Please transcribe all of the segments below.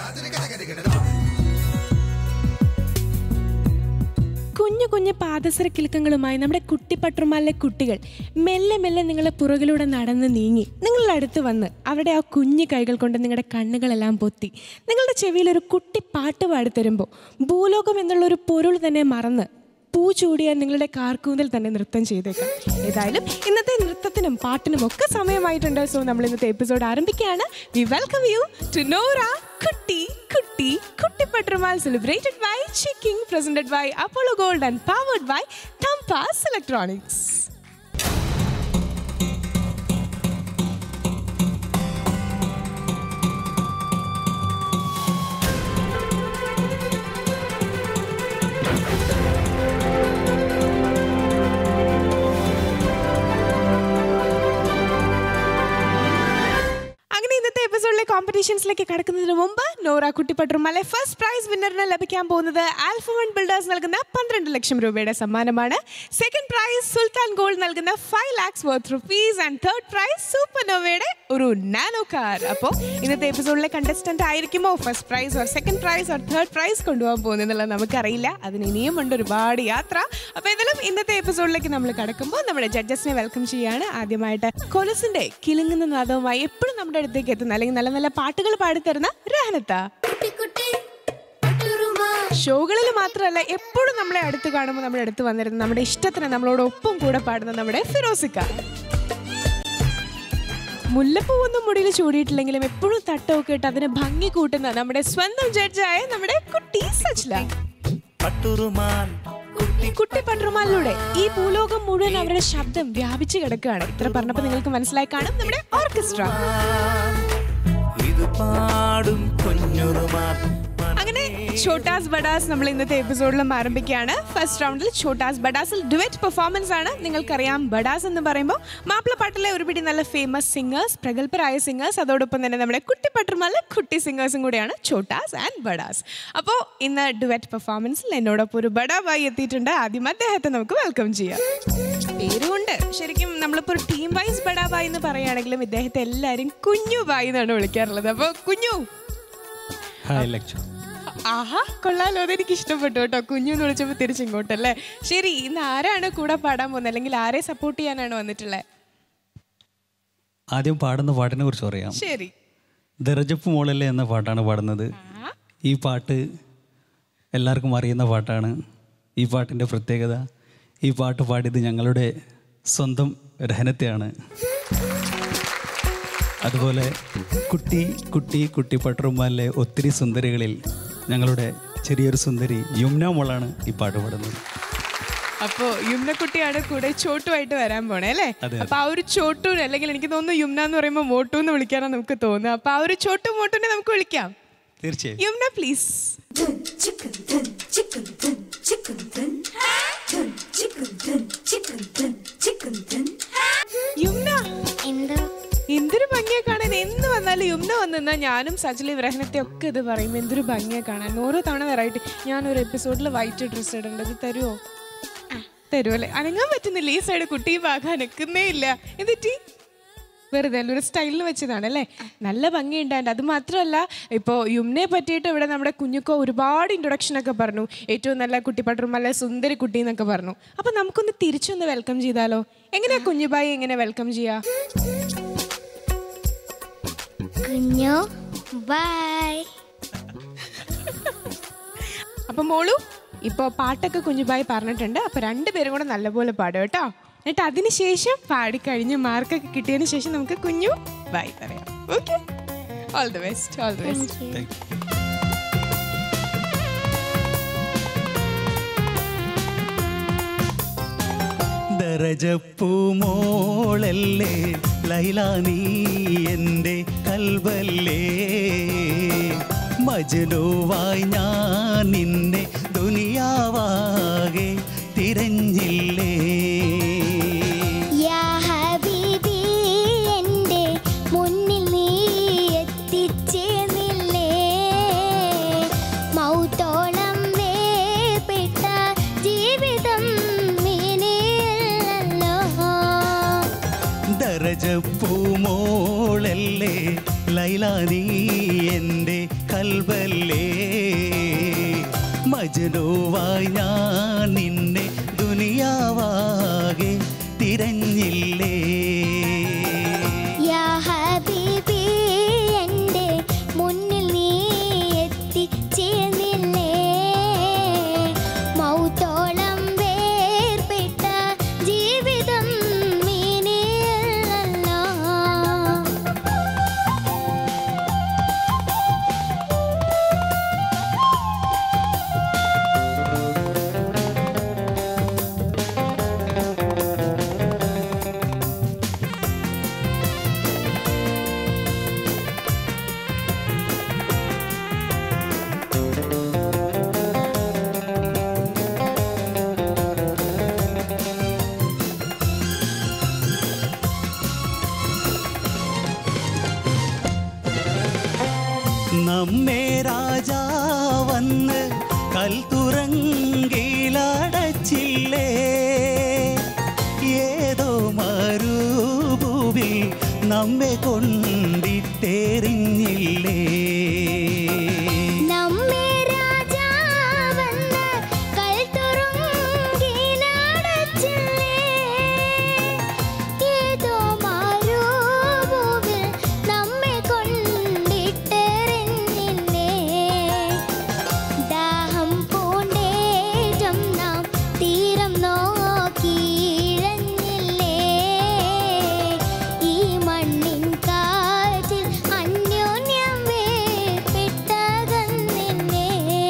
കുഞ്ഞു കുഞ്ഞു പാദസര കിലുക്കങ്ങളുമായി നമ്മുടെ കുട്ടിപ്പട്ടുമാലിലെ കുട്ടികൾ മെല്ലെ മെല്ലെ നിങ്ങളെ പുറകിലൂടെ നടന്ന് നീങ്ങി നിങ്ങളുടെ അടുത്ത് വന്ന് അവിടെ ആ കുഞ്ഞു കൈകൾ കൊണ്ട് നിങ്ങളുടെ കണ്ണുകളെല്ലാം പൊത്തി നിങ്ങളുടെ ചെവിയിൽ ഒരു കുട്ടി പാട്ട് പാടിത്തരുമ്പോൾ ഭൂലോകം എന്നുള്ള ഒരു പൊരുൾ തന്നെ മറന്ന് പൂ ചൂടിയ നിങ്ങളുടെ കാർക്കൂന്തൽ തന്നെ നൃത്തം ചെയ്തേക്കാം ഏതായാലും ഇന്നത്തെ നൃത്തത്തിനും പാട്ടിനും ഒക്കെ സമയമായിട്ടുണ്ട് സോ നമ്മൾ ഇന്നത്തെ എപ്പിസോഡ് ആരംഭിക്കുകയാണ് വി വെൽക്കം യു ടു നോറ കുട്ടി കുട്ടി കുട്ടി പട്രമാൽ celebrated by Chicking presented by Apollo gold and powered by Thampas electronics അങ്ങനെ ഇന്നത്തെ എപ്പിസോഡിലെ കോമ്പറ്റീഷൻസിലേക്ക് കടക്കുന്നതിന് മുമ്പ് നോറ കുട്ടിപ്പട്ടുമലെ ഫസ്റ്റ് പ്രൈസ് വിന്നറിന് ലഭിക്കാൻ പോകുന്നത് ആൽഫവൺ ബിൽഡേഴ്സ് നൽകുന്ന പന്ത്രണ്ട് ലക്ഷം രൂപയുടെ സമ്മാനമാണ് സെക്കൻഡ് പ്രൈസ് സുൽത്താൻ ഗോൾഡ് നൽകുന്ന five lakhs worth rupees and third prize super നോവയുടെ ഒരു നാനോ കാർ അപ്പോൾ ഇന്നത്തെ എപ്പിസോഡിലെ കണ്ടസ്റ്റന്റ് ആയിരിക്കുമോ first prize or second prize or third prize കൊണ്ടുപോകാൻ പോകുന്നതെന്നുള്ളത് നമുക്കറിയില്ല അതിന് ഇനിയും ഉണ്ട് ഒരുപാട് യാത്ര അപ്പോൾ ഏതായാലും ഇന്നത്തെ എപ്പിസോഡിലേക്ക് നമ്മൾ കടക്കുമ്പോൾ നമ്മുടെ ജഡ്ജസിനെ വെൽക്കം ചെയ്യാണ് ആദ്യമായിട്ട് കൊലസിന്റെ കിലുങ്ങുന്ന നാദവുമായി എപ്പോഴും നമ്മുടെ അടുത്തേക്ക് എത്തുന്ന അല്ലെങ്കിൽ നല്ല നല്ല പാട്ടുകൾ പാടിത്തരുന്ന രഹനത്ത ഷോകളിൽ മാത്രമല്ല എപ്പോഴും നമ്മളെ അടുത്ത് കാണുമ്പോൾ നമ്മുടെ അടുത്ത് വന്നിരുന്ന നമ്മുടെ ഇഷ്ടത്തിന് നമ്മളോടൊപ്പം കൂടെ പാടുന്ന നമ്മുടെ ഫിറോസിക്ക മുല്ലപ്പൂവൊന്നും മുടിയിൽ ചൂടിയിട്ടില്ലെങ്കിലും എപ്പോഴും തട്ടമൊക്കെ ഇട്ട് അതിന് ഭംഗി കൂട്ടുന്ന നമ്മുടെ സ്വന്തം ജഡ്ജായ നമ്മുടെ കുട്ടി സജ്ല പട്ടുറുമാൽ കുട്ടി പണ്ട്രുമാലിലൂടെ ഈ ഭൂലോകം മുഴുവൻ അവരുടെ ശബ്ദം വ്യാപിച്ചു കിടക്കുകയാണ് ഇത്ര പറഞ്ഞപ്പോൾ നിങ്ങൾക്ക് മനസ്സിലായി കാണും നമ്മുടെ ഓർക്കസ്ട്ര ഇത് പാടും കുഞ്ഞുറുമാൽ അങ്ങനെ ഛോട്ടാസ് ബഡാസ് നമ്മൾ ഇന്നത്തെ എപ്പിസോഡിലും ആരംഭിക്കുകയാണ് ഫസ്റ്റ് റൗണ്ടിൽ ഛോട്ടാസ് ബഡാസിൽ ഡുവറ്റ് പെർഫോമൻസ് ആണ് നിങ്ങൾക്കറിയാം ബഡാസ് എന്ന് പറയുമ്പോൾ മാപ്പിളപ്പാട്ടിലെ ഒരുപിടി നല്ല ഫേമസ് സിംഗേഴ്സ് പ്രഗത്ഭരായ സിംഗേഴ്സ് അതോടൊപ്പം തന്നെ നമ്മുടെ കുട്ടി പട്ടുമല്ല കുട്ടി സിംഗേഴ്സും കൂടിയാണ് ഛോട്ടാസ് ആൻഡ് ബഡാസ് അപ്പോൾ ഇന്ന് ഡുവറ്റ് പെർഫോമൻസിൽ എന്നോടൊപ്പം ഒരു ബഡാബായി എത്തിയിട്ടുണ്ട് ആദ്യം അദ്ദേഹത്തെ നമുക്ക് വെൽക്കം ചെയ്യാം പേരുകൊണ്ട് ശരിക്കും നമ്മളിപ്പോൾ ഒരു ടീം വൈസ് ബഡാബായി എന്ന് പറയുകയാണെങ്കിലും ഇദ്ദേഹത്തെ എല്ലാവരും കുഞ്ഞു ബായി എന്നാണ് വിളിക്കാറുള്ളത് അപ്പോൾ കുഞ്ഞു ഹായ് ലക്ഷ്യം ആഹാ കൊള്ളാലോ അതെനിക്ക് ഇഷ്ടപ്പെട്ടു കേട്ടോ കുഞ്ഞു എന്ന് വിളിച്ചപ്പോൾ തിരിച്ചിങ്ങോട്ടല്ലേ ശരി ഇന്ന് ആരാണ് കൂടെ പാടാൻ പോകുന്നത് അല്ലെങ്കിൽ ആരെ സപ്പോർട്ട് ചെയ്യാനാണ് വന്നിട്ടുള്ളത് ആദ്യം പാടുന്ന പാട്ടിനെ കുറിച്ച് പറയാം ശരി ദറജപ്പ് മോളല്ലേ എന്ന പാട്ടാണ് പാടുന്നത് ഈ പാട്ട് എല്ലാവർക്കും അറിയുന്ന പാട്ടാണ് ഈ പാട്ടിൻ്റെ പ്രത്യേകത ഈ പാട്ട് പാടിയത് ഞങ്ങളുടെ സ്വന്തം രഹനത്തെയാണ് അതുപോലെ കുട്ടി കുട്ടി കുട്ടി പട്ടുറുമാലിലെ ഒത്തിരി സുന്ദരികളിൽ ഞങ്ങളുടെ ചെറിയൊരു സുന്ദരി യുംന മോളാണ് ഈ പാട്ട് പാടുന്നത് അപ്പോ യുമ്നക്കുട്ടിയാണ് കൂടെ ചോട്ടുമായിട്ട് വരാൻ പോണേ അല്ലേ അതെ. അപ്പൊ ആ ഒരു ചോട്ടു അല്ലെങ്കിൽ എനിക്ക് തോന്നുന്നു യുമ്ന എന്ന് പറയുമ്പോൾ മോട്ടു എന്ന് വിളിക്കാനാണ് നമുക്ക് തോന്നുന്നത് അപ്പൊ ആ ഒരു ചോട്ടു മോട്ടുനെ നമുക്ക് വിളിക്കാം തീർച്ചയായും Yumna please dun chicken dun chicken dun chicken dun dun chicken dun chicken dun chicken dun Yumna എന്തോ എന്തൊരു ഭംഗിയെ കാണാൻ എന്ന് വന്നാലും യുമ്ന വന്നിരുന്ന ഞാനും സജലി ഗ്രഹണത്തെ ഒക്കെ ഇത് പറയും എന്തൊരു ഭംഗിയെ കാണാൻ ഓരോ തവണ വെറൈറ്റി ഞാൻ ഒരു എപ്പിസോഡിൽ വൈറ്റ് ഡ്രസ്സ് ഇടേണ്ടത് തരുമോ തരുമല്ലേ അനങ്ങാൻ പറ്റുന്നില്ല ഈ സൈഡ് കുട്ടി ഭാഗം അനക്കുന്നേ ഇല്ല എന്നിട്ട് വെറുതെ അല്ല ഒരു സ്റ്റൈലിൽ വെച്ചതാണ് അല്ലേ നല്ല ഭംഗിയുണ്ടായിട്ട് അത് മാത്രമല്ല ഇപ്പോൾ യുമ്നെ പറ്റിയിട്ട് ഇവിടെ നമ്മുടെ കുഞ്ഞുക്കോ ഒരുപാട് ഇൻട്രൊഡക്ഷൻ ഒക്കെ പറഞ്ഞു ഏറ്റവും നല്ല കുട്ടിപ്പട്ടറും നല്ല സുന്ദരി കുട്ടി എന്നൊക്കെ പറഞ്ഞു അപ്പം നമുക്കൊന്ന് തിരിച്ചൊന്ന് വെൽക്കം ചെയ്താലോ എങ്ങനെയാ കുഞ്ഞുബായി എങ്ങനെ വെൽക്കം ചെയ്യാ കുഞ്ഞു ബൈ അപ്പൊ മോളു ഇപ്പൊ പാട്ടൊക്കെ കുഞ്ഞുബായി പറഞ്ഞിട്ടുണ്ട് അപ്പൊ രണ്ടുപേരും കൂടെ നല്ലപോലെ പാടും കേട്ടോ എന്നിട്ട് അതിനുശേഷം പാടിക്കഴിഞ്ഞ് മാർക്കൊക്കെ കിട്ടിയതിന് ശേഷം നമുക്ക് കുഞ്ഞു ബൈ പറയാം okay all the best all the best thank you ദരജപ്പൂമോളല്ലേ ലൈല നീ എൻ്റെ കൽവല്ലേ മജനുവായി ഞാൻ നിന്നെ ദുനിയാവാകെ തിരഞ്ഞില്ലേ യാ ഹബീബി എൻ്റെ മുന്നിൽ നീ എത്തിച്ചേർന്നില്ലേ മൗത്തോളം വേർപെട്ട ജീവിതം ഇനിയല്ലോ ദരജപ്പൂമോളല്ലേ ലൈല നീ എൻ്റെ കൽ കൽബല്ലേ മജനുവായി ഞാൻ നിന്നെ ദുനിയാവാകെ തിരഞ്ഞില്ലേ യാ ഹബീബി എൻ്റെ മുന്നിൽ നീ എത്തിച്ചേർന്നില്ലേ മൗത്തോളം വേർപെട്ട ജീവിതം ഇനിയല്ലോ നമ്മെ രാജാവന്ന് കൽത്തുറങ്കിലടച്ചില്ലേ ഏതോ മരുഭൂവിൽ നമ്മെ കൊണ്ടിട്ടെറിഞ്ഞില്ലേ നമ്മെ രാജാവെന്ന് കൽത്തുറുങ്കിലടച്ചില്ലേ? ഏതോ മരുഭൂവിൽ നമ്മെ കൊണ്ടിട്ടെറിഞ്ഞില്ലേ? ദാഹം പൂണ്ടേറ്റം നാം തീരം നോക്കിയിഴഞ്ഞില്ലേ? ഈ മണ്ണിൻ കാറ്റിൽ അന്യോന്യം വേർപെട്ടകന്നില്ലേ?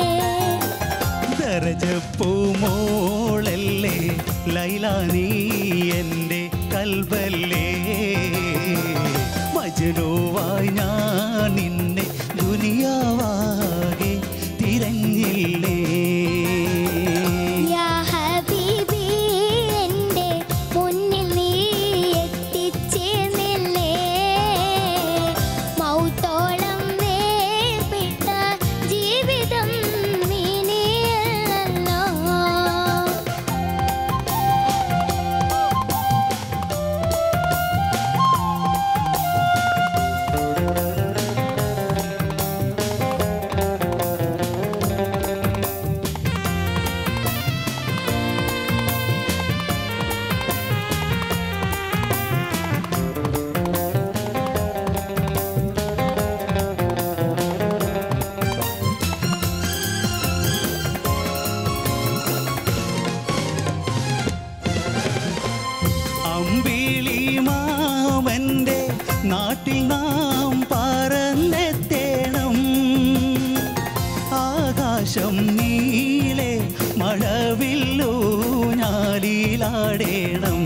ദരജപ്പൂമോളല്ലേ ലൈല നീ എൻ്റെ കൽബല്ലേ മജനുവായി ഞാൻ നിന്നെ ദുനിയാവാകെ തിരഞ്ഞില്ലേ യാ ഹബീബി എൻ്റെ മുന്നിൽ നീ എത്തിച്ചേർന്നില്ലേ മൗത്തോളം വേർപെട്ട ജീവിതം ഇനിയല്ലോ അമ്പിളി മാമന്റെ നാട്ടിൽ നാം പറന്നെത്തേണം ആകാശം നീളെ മഴവില്ലൂ ഞാലിലാടേണം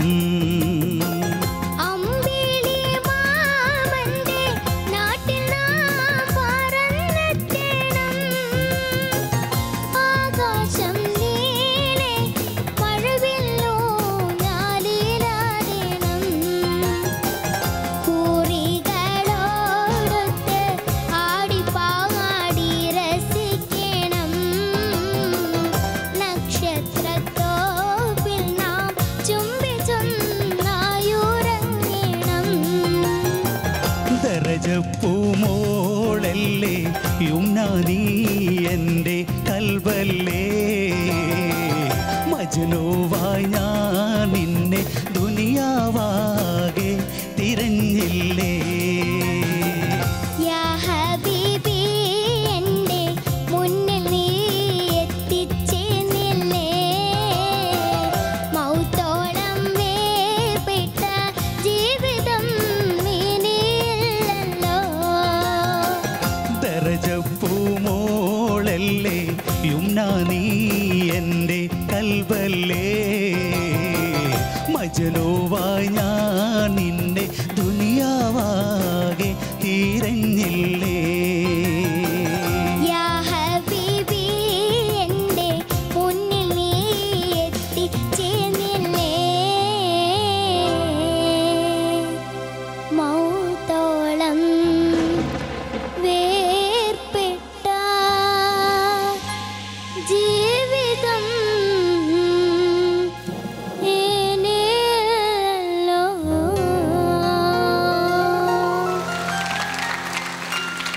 അമ്പിളി മാമന്റെ നാട്ടിൽ നാം പറന്നെത്തേണം ആകാശം നീളെ മഴവില്ലോ ഞാലിലാടണം കൂറികളോടൊത്ത് ആടിപ്പാടി രസിക്കണം നക്ഷത്രത്തോപ്പിൽ നാം ചുംബിച്ചൊന്നായുറങ്ങണം ദരജപ്പൂമോളല്ലേ യുംന നീ എൻ്റെ കൽബല്ലേ മജനുവായി ഞാൻ നിന്നെ ദുനിയാവാകെ തിരഞ്ഞില്ലേ യാ ഹബീബി എൻ്റെ മുന്നിൽ നീ എത്തിച്ചേർന്നില്ലേ മൗത്തോളം വേർപെട്ട ജീവിതം ഇനിയില്ലല്ലോ ദരജപ്പൂമോളല്ലേ യുംന നീ എൻ്റെ കൽബല്ലേ മജനുവായി ഞാൻ നിന്നെ ദുനിയാവാകെ തിരഞ്ഞില്ലേ യാ ഹബീബി എൻ്റെ മുന്നിൽ നീ എത്തിച്ചേർന്നില്ലേ മൗത്തോളം വേർപെട്ട ജീവിതം ഇനിയല്ലോ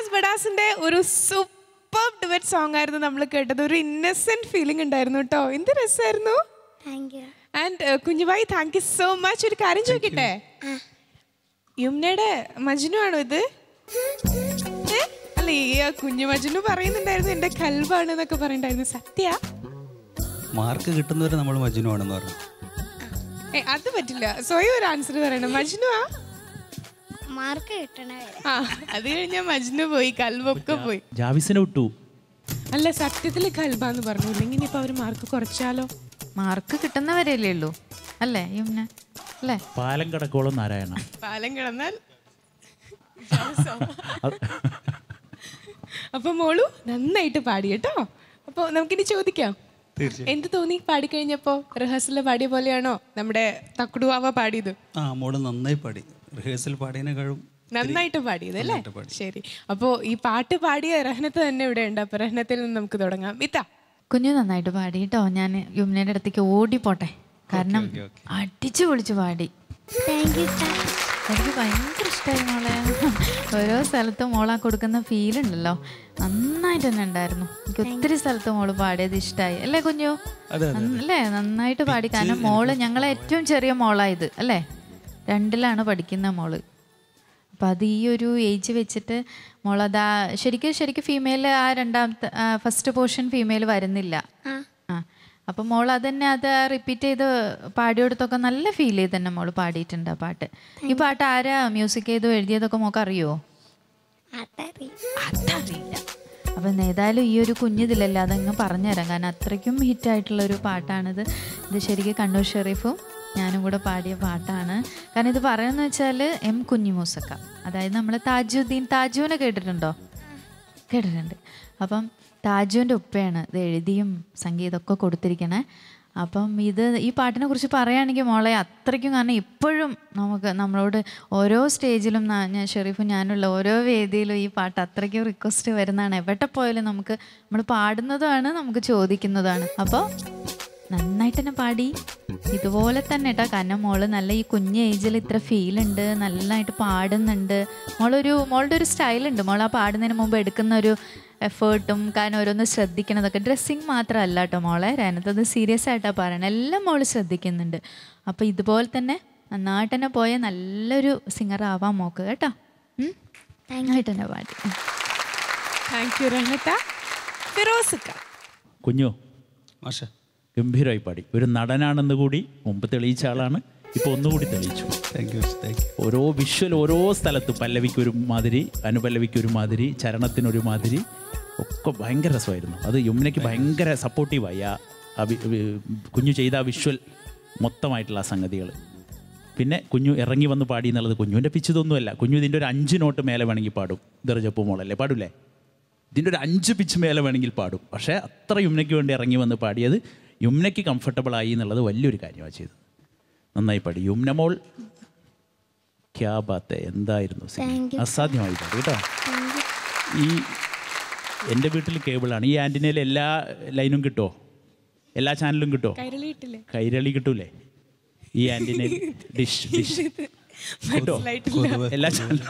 ഷഹനാസ് ബഡാസിന്റെ ഒരു സൂപ്പർ ഡുവറ്റ് സോങ് ആയിരുന്നു നമ്മൾ കേട്ടത് ഒരു ഇന്നസെന്റ് ഫീലിംഗ് ഉണ്ടായിരുന്നു കേട്ടോ എന്ത് രസമായിരുന്നു താങ്ക് യു ആൻഡ് കുഞ്ഞുബായി താങ്ക് യു സോ മച്ച് ഒരു കാര്യം ചോദിക്കട്ടെ യുമ്നയുടെ മജ്നു ആണോ ഇത് ഏ? അല്ല ഈ ആ കുഞ്ഞു മജ്നു പറയുന്നുണ്ടായിരുന്നു എന്റെ കൽബാണ് എന്നൊക്കെ പറയണ്ടായിരുന്നു സത്യ മാർക്ക് കിട്ടുന്നവരെ നമ്മൾ മജ്നുവാണെന്ന് പറഞ്ഞു ഏ അത് പറ്റില്ല സ്വയം ഒരു ആൻസർ പറയണം മജ്നു ആ മാർക്ക് കിട്ടണ വരെ ആ അത് കഴിഞ്ഞാൽ മജ്നു പോയി കൽബൊക്കെ പോയി ജാവിസിനെ വിട്ടു അല്ല സത്യത്തിൽ കൽബാന്ന് പറഞ്ഞു ഇല്ലെങ്കിൽ ഇനിയിപ്പോ അവര് മാർക്ക് കുറച്ചാലോ മാർക്ക് കിട്ടുന്നവരെയല്ലേ ഉള്ളൂ അല്ലേ യുമ്ന അല്ലേ പാലം കടക്കോളം നാരായണ പാലം കിടന്നാൽ അത് അപ്പൊ മോളു നന്നായിട്ട് പാടി കേട്ടോ അപ്പൊ നമുക്കിനി ചോദിക്കാം എന്ത് തോന്നി പാടിക്കഴിഞ്ഞപ്പോ റിഹേഴ്സലിൽ പാടിയ പോലെയാണോ നമ്മുടെ തക്കുടുവാവ പാടിയത് ആ മോള് നന്നായി പാടി റിഹേഴ്സൽ പാടിയതിനേക്കാളും നന്നായിട്ട് പാടിയത് അല്ലേ നന്നായിട്ട് പാടി. ശരി അപ്പോ ഈ പാട്ട് പാടിയ റഹ്നത്ത് തന്നെ ഇവിടെ ഉണ്ട് അപ്പൊ റഹ്നത്തിൽ നിന്ന് നമുക്ക് തുടങ്ങാം ഇത്ത കുഞ്ഞു നന്നായിട്ട് പാടി കേട്ടോ ഞാൻ യുമ്നയുടെ അടുത്തേക്ക് ഓടിപ്പോട്ടെ കാരണം അടിച്ചു പൊളിച്ചു പാടി താങ്ക് യു എനിക്ക് ഭയങ്കര ഇഷ്ടമായി മോളെ ഓരോ സ്ഥലത്തും മോളാ കൊടുക്കുന്ന ഫീൽ ഉണ്ടല്ലോ നന്നായിട്ട് തന്നെ ഉണ്ടായിരുന്നു എനിക്ക് ഒത്തിരി സ്ഥലത്ത് മോള് പാടിയത് ഇഷ്ടമായി അല്ലേ കുഞ്ഞു നന്ന- അല്ലേ നന്നായിട്ട് പാടി കാരണം മോള് ഞങ്ങളെ ഏറ്റവും ചെറിയ മോളായത് അല്ലേ രണ്ടിലാണ് പഠിക്കുന്ന മോള് അപ്പം അത് ഈ ഒരു ഏജ് വെച്ചിട്ട് മോളതാ ശരിക്കും ശരിക്കും ഫീമെയിൽ ആ രണ്ടാമത്തെ ഫസ്റ്റ് പോർഷൻ ഫീമെയിൽ വരുന്നില്ല ആ അപ്പം മോൾ അതന്നെ അത് റിപ്പീറ്റ് ചെയ്ത് പാടിയെടുത്തൊക്കെ നല്ല ഫീൽ ചെയ്ത് തന്നെ മോള് പാടിയിട്ടുണ്ട് ആ പാട്ട് ഈ പാട്ട് ആരാ മ്യൂസിക് ചെയ്തു എഴുതിയതൊക്കെ മോക്ക് അറിയോ അതറിയാം അതറിയില്ല അപ്പം ഏതായാലും ഈ ഒരു കുഞ്ഞിതിലല്ല അതങ്ങ് പറഞ്ഞുതരാം കാരണം അത്രയ്ക്കും ഹിറ്റായിട്ടുള്ള ഒരു പാട്ടാണിത് ഇത് ശരിക്കും കണ്ണൂർ ഷെറീഫും ഞാനും കൂടെ പാടിയ പാട്ടാണ് കാരണം ഇത് പറയുന്നത് വെച്ചാൽ എം കുഞ്ഞിമൂസക്ക അതായത് നമ്മൾ താജുദ്ദീൻ താജുവിനെ കേട്ടിട്ടുണ്ടോ കേട്ടിട്ടുണ്ട് അപ്പം താജുവിൻ്റെ ഉപ്പയാണ് ഇത് എഴുതിയും സംഗീതമൊക്കെ കൊടുത്തിരിക്കണേ അപ്പം ഇത് ഈ പാട്ടിനെ കുറിച്ച് പറയുകയാണെങ്കിൽ മോളെ അത്രയ്ക്കും കാരണം ഇപ്പോഴും നമുക്ക് നമ്മളോട് ഓരോ സ്റ്റേജിലും നാ- ഞാൻ ഷെറീഫും ഞാനുള്ള ഓരോ വേദിയിലും ഈ പാട്ട് അത്രയ്ക്കും റിക്വസ്റ്റ് വരുന്നതാണ് എവിടെ പോയാലും നമുക്ക് നമ്മൾ പാടുന്നതാണ് നമുക്ക് ചോദിക്കുന്നതാണ് അപ്പോൾ നന്നായിട്ട് തന്നെ പാടി ഇതുപോലെ തന്നെ കേട്ടോ കാരണം മോള് നല്ല ഈ കുഞ്ഞ് ഏജിൽ ഇത്ര ഫീൽ ഉണ്ട് നല്ലതായിട്ട് പാടുന്നുണ്ട് മോളൊരു മോളുടെ ഒരു സ്റ്റൈലുണ്ട് മോൾ ആ പാടുന്നതിന് മുമ്പ് എടുക്കുന്ന ഒരു എഫേർട്ടും കാരണം ഓരോന്ന് ശ്രദ്ധിക്കണതൊക്കെ ഡ്രസ്സിങ് മാത്രമല്ല കേട്ടോ മോളെ രനത്തത് സീരിയസ് ആയിട്ടാണ് പറയണത് എല്ലാം മോള് ശ്രദ്ധിക്കുന്നുണ്ട് അപ്പോൾ ഇതുപോലെ തന്നെ നന്നായിട്ട് തന്നെ പോയ നല്ലൊരു സിംഗർ ആവാൻ നോക്ക് കേട്ടോ ഉം? നന്നായിട്ട് തന്നെ പാടി ഉം. താങ്ക് യു റഹ്നത്ത ഫിറോസിക്ക കുഞ്ഞു മാഷ ഗംഭീരമായി പാടി ഒരു നടനാണെന്ന് കൂടി മുമ്പ് തെളിയിച്ച ആളാണ് ഇപ്പോൾ ഒന്നുകൂടി തെളിയിച്ചു താങ്ക് യു താങ്ക് യു ഓരോ വിഷ്വൽ ഓരോ സ്ഥലത്തും പല്ലവിക്ക് ഒരു മാതിരി അനുപല്ലവിക്ക് ഒരു മാതിരി ചരണത്തിനൊരു മാതിരി ഒക്കെ ഭയങ്കര രസമായിരുന്നു അത് യമുനയ്ക്ക് ഭയങ്കര സപ്പോർട്ടീവായി ആ ആ വി- വി- കുഞ്ഞു ചെയ്ത ആ വിഷ്വൽ മൊത്തമായിട്ടുള്ള ആ സംഗതികൾ പിന്നെ കുഞ്ഞു ഇറങ്ങി വന്ന് പാടി എന്നുള്ളത് കുഞ്ഞുവിൻ്റെ പിച്ച് ഇതൊന്നുമല്ല കുഞ്ഞു ഇതിൻ്റെ ഒരു അഞ്ച് നോട്ട് മേലെ വേണമെങ്കിൽ പാടും ദർജപ്പൂ മോളല്ലേ പാടൂലേ ഇതിൻ്റെ ഒരു അഞ്ച് പിച്ച് മേലെ വേണമെങ്കിൽ പാടും പക്ഷേ അത്ര യുമ്നയ്ക്ക് വേണ്ടി ഇറങ്ങി വന്ന് പാടിയത് യുമ്നയ്ക്ക് കംഫർട്ടബിൾ ആയി എന്നുള്ളത് വലിയൊരു കാര്യമാണ് ചെയ്തത് നന്നായി പാടി യുമ്ന മോൾ ക്യാ ബാത്ത് എന്തായിരുന്നു singing? അസാധ്യമായി പാടി കേട്ടോ ഈ എൻ്റെ വീട്ടിൽ കേബിളാണ് ഈ ആൻറ്റിനയിൽ എല്ലാ ലൈനും കിട്ടുമോ എല്ലാ ചാനലും കിട്ടുമോ കൈരളിയിട്ടില്ലേ കൈരളി കിട്ടൂലേ ഈ ആൻറ്റിനയിൽ ഡിഷ് ഡിഷ് കിട്ടോ എല്ലാ ചാനലും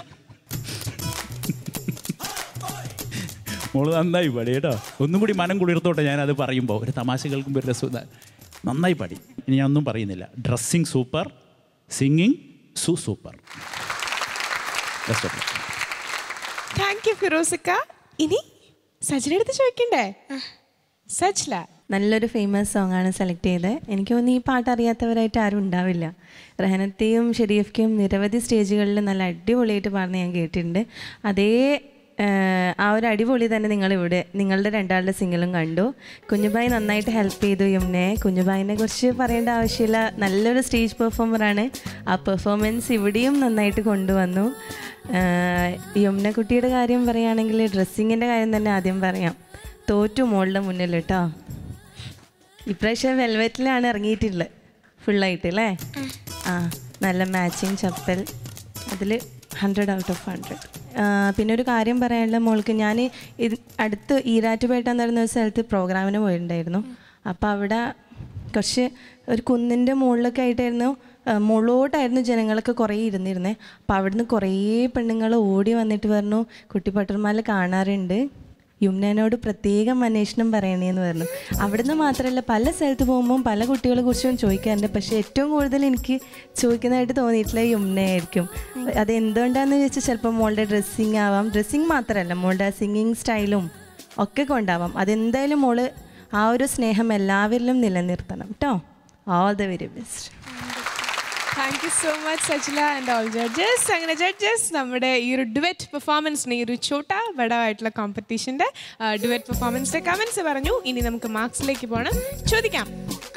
മോള് നന്നായി പാടി കേട്ടോ ഒന്നും കൂടി മനം കുളിർത്തോട്ടെ ഞാനത് പറയുമ്പോൾ ഒരു തമാശകൾക്കും ഒരു രസം ഇതാ. നന്നായി പാടി ഇനി ഞാൻ ഒന്നും പറയുന്നില്ല ഡ്രസ്സിങ് സൂപ്പർ സിംഗിങ് സു super best of thank you ഫിറോസിക്ക ഇനി സജിനെ അടുത്ത് ചോദിക്കണ്ടേ സജ്ല നല്ലൊരു ഫേമസ് സോങ് ആണ് സെലക്ട് ചെയ്തത് എനിക്ക് തോന്നുന്നു ഈ പാട്ട് അറിയാത്തവരായിട്ട് ആരും ഉണ്ടാവില്ല റഹനത്തെയും ഷെരീഫ്ക്കും നിരവധി സ്റ്റേജുകളിൽ നല്ല അടിപൊളിയായിട്ട് പാടുന്ന ഞാൻ കേട്ടിട്ടുണ്ട് അതേ ആ, ആ ഒരു അടിപൊളി തന്നെ നിങ്ങളിവിടെ നിങ്ങളുടെ രണ്ടാളുടെ സിംഗിളും കണ്ടു കുഞ്ഞുബായി നന്നായിട്ട് ഹെൽപ്പ് ചെയ്തു യമുനെ കുഞ്ഞുബായിനെ കുറിച്ച് പറയേണ്ട ആവശ്യമില്ല നല്ലൊരു സ്റ്റേജ് പെർഫോമറാണ് ആ പെർഫോമൻസ് ഇവിടെയും നന്നായിട്ട് കൊണ്ടുവന്നു ആ, യമുന കുട്ടിയുടെ കാര്യം പറയുകയാണെങ്കിൽ ഡ്രസ്സിങ്ങിൻ്റെ കാര്യം തന്നെ ആദ്യം പറയാം തോറ്റു മോളുടെ മുന്നിൽ കേട്ടോ ഇപ്രാവശ്യം വെൽവെറ്റിലാണ് ഇറങ്ങിയിട്ടുള്ളത് ഫുള്ളായിട്ട് അല്ലേ ആ നല്ല മാച്ചിങ് ചപ്പൽ അതിൽ ഹൺഡ്രഡ് ഔട്ട് ഓഫ് ഹൺഡ്രഡ് പിന്നെ ഒരു കാര്യം പറയാനുള്ള മോൾക്ക് ഞാൻ ഇത് അടുത്ത് ഈരാറ്റുപേട്ട എന്ന് പറയുന്ന ഒരു സ്ഥലത്ത് പ്രോഗ്രാമിന് പോയിട്ടുണ്ടായിരുന്നു അപ്പോൾ അവിടെ കുറച്ച് ഒരു കുന്നിൻ്റെ മുകളിലൊക്കെ ആയിട്ടായിരുന്നു ആ, മുകളോട്ടായിരുന്നു ജനങ്ങളൊക്കെ കുറേ ഇരുന്നിരുന്നത് അപ്പോൾ അവിടുന്ന് കുറേ പെണ്ണുങ്ങൾ ഓടി വന്നിട്ട് പറഞ്ഞു കുട്ടിപ്പട്ടർമാല കാണാറുണ്ട് യുമ്നനോട് പ്രത്യേകം അന്വേഷണം പറയണേന്ന് പറഞ്ഞു അവിടുന്ന് മാത്രമല്ല പല സ്ഥലത്ത് പോകുമ്പോൾ പല കുട്ടികളെ കുറിച്ചും ചോദിക്കാറുണ്ട് പക്ഷേ ഏറ്റവും കൂടുതൽ എനിക്ക് ചോദിക്കുന്നതായിട്ട് തോന്നിയിട്ടുള്ളത് യുമ്നയായിരിക്കും അത് എന്തുകൊണ്ടാന്ന് ചോദിച്ചാൽ ചിലപ്പോൾ മോളുടെ ഡ്രസ്സിങ് ആവാം ഡ്രസ്സിങ് മാത്രമല്ല മോളുടെ സിംഗിങ് സ്റ്റൈലും ഒക്കെ കൊണ്ടാവാം അതെന്തായാലും മോള് ആ ഒരു സ്നേഹം എല്ലാവരിലും നിലനിർത്തണം കേട്ടോ all the very best thank you so much Sachila and all judges അങ്ങനെ ജഡ്ജസ് നമ്മുടെ ഈ ഒരു ഡുവറ്റ് പെർഫോമൻസിന് ഈ ഒരു ചോട്ട ബഡായിട്ടുള്ള കോമ്പറ്റീഷൻ്റെ ഡുവറ്റ് പെർഫോമൻസിൻ്റെ കമൻസ് പറഞ്ഞു ഇനി നമുക്ക് മാർക്സിലേക്ക് പോകണം ചോദിക്കാം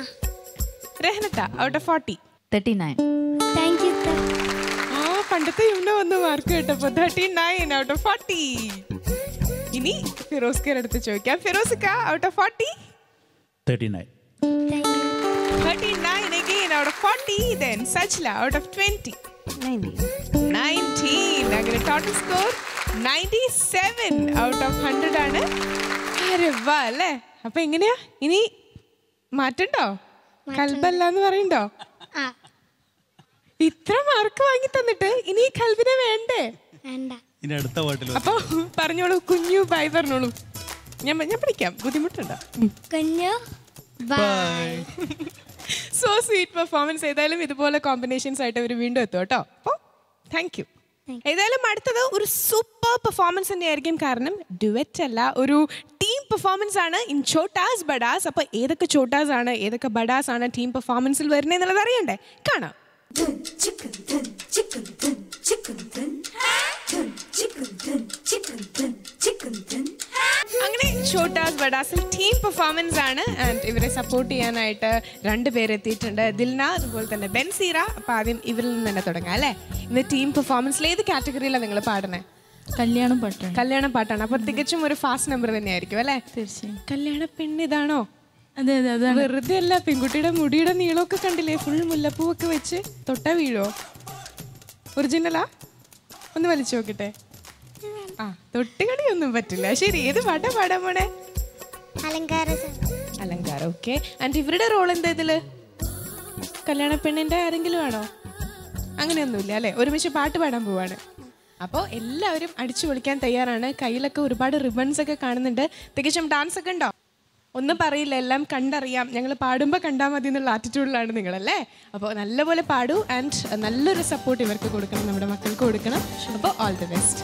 രഹനത്ത out of forty thirty nine thank you ആ പണ്ടത്തെ യുമ്ന വന്ന് മാർക്ക് കേട്ടപ്പോ thirty nine out of forty ഇനി ഫിറോസ്കർ അടുത്ത് ചോദിക്കാം ഫിറോസ്ക out of forty thirty nine thank you thirty nine again out of forty then Sachila out of twenty nineteen അങ്ങനെ total score ninety seven out of hundred ആണ് അരെ വാ അല്ലേ അപ്പൊ എങ്ങനെയാ ഇനി മാറ്റണ്ടോ കൽബല്ല എന്ന് പറയണ്ടോ ആ ഇത്ര മാർക്ക് വാങ്ങി തന്നിട്ട് ഇനി ഈ കൽബിനെ വേണ്ടേ വേണ്ട ഇനി അടുത്ത പാട്ടിൽ അപ്പൊ പറഞ്ഞോളൂ കുഞ്ഞു ബൈ പറഞ്ഞോളൂ ഞാൻ ഞാൻ പഠിക്കാം ബുദ്ധിമുട്ടുണ്ടോ കുഞ്ഞു ബൈ സോ സ്വീറ്റ് പെർഫോമൻസ് ഏതായാലും ഇതുപോലെ കോമ്പിനേഷൻസ് ആയിട്ട് അവർ വീണ്ടും എത്തും കേട്ടോ അപ്പോൾ താങ്ക് യു ഏതായാലും അടുത്തത് ഒരു സൂപ്പർ പെർഫോമൻസ് തന്നെയായിരിക്കും കാരണം ഡുവറ്റ് അല്ല ഒരു ടീം പെർഫോമൻസ് ആണ് ഇൻ ചോട്ടാസ് ബഡാസ് അപ്പോൾ ഏതൊക്കെ ചോട്ടാസ് ആണ് ഏതൊക്കെ ബഡാസ് ആണ് ടീം പെർഫോമൻസിൽ വരുന്നത് എന്നുള്ളത് അറിയണ്ടേ കാണാം dun chicken dun chicken dun chicken dun dun chicken dun chicken dun chicken dun അങ്ങനെ ഷോട്ടാസ് ബഡാസിൽ ടീം പെർഫോമൻസ് ആണ് ആൻഡ് ഇവരെ സപ്പോർട്ട് ചെയ്യാനായിട്ട് രണ്ട് പേര് എത്തിയിട്ടുണ്ട് ദിൽന അതുപോലെ തന്നെ ബെൻസീറ അപ്പൊ ആദ്യം ഇവരിൽ നിന്ന് തന്നെ തുടങ്ങാം അല്ലേ ഇന്ന് ടീം പെർഫോമൻസിൽ ഏത് കാറ്റഗറിയിലാണ് നിങ്ങൾ പാടുന്നത് കല്യാണം പാട്ടാണ് കല്യാണ പാട്ടാണ് അപ്പൊ തികച്ചും ഒരു ഫാസ്റ്റ് നമ്പർ തന്നെയായിരിക്കും അല്ലേ തീർച്ചയായും കല്യാണ പെണ്ണ് ഇതാണോ അതെ അതെ അതാണ് വെറുതെ അല്ല പെൺകുട്ടിയുടെ മുടിയുടെ നീളമൊക്കെ കണ്ടില്ലേ ഫുൾ മുല്ലപ്പൂവൊക്കെ വെച്ച് തൊട്ട വീഴോ ഒറിജിനലാ ഒന്ന് വലിച്ചു നോക്കട്ടെ ആ തൊട്ടുകളിയൊന്നും പറ്റില്ല ശരി ഏത് പാട്ടാ പാടാൻ പോണേ അലങ്കാര അലങ്കാരം ഓക്കെ ആൻഡ് ഇവരുടെ റോൾ എന്താ ഇതില് കല്യാണ പെണ്ണിന്റെ ആരെങ്കിലും ആണോ അങ്ങനെയൊന്നുമില്ല അല്ലെ ഒരുമിച്ച് പാട്ട് പാടാൻ പോവാണ് അപ്പോൾ എല്ലാവരും അടിച്ചു പൊളിക്കാൻ തയ്യാറാണ് കയ്യിലൊക്കെ ഒരുപാട് റിബൺസ് ഒക്കെ കാണുന്നുണ്ട് തികച്ചും ഡാൻസ് ഒക്കെ ഉണ്ടോ ഒന്നും പറയില്ല എല്ലാം കണ്ടറിയാം ഞങ്ങൾ പാടുമ്പോൾ കണ്ടാൽ മതി എന്നുള്ള ആറ്റിറ്റ്യൂഡിലാണ് നിങ്ങളല്ലേ അപ്പോൾ നല്ലപോലെ പാടൂ ആൻഡ് നല്ലൊരു സപ്പോർട്ട് ഇവർക്ക് കൊടുക്കണം നമ്മുടെ മക്കൾക്ക് കൊടുക്കണം അപ്പോൾ ഓൾ ദി ബെസ്റ്റ്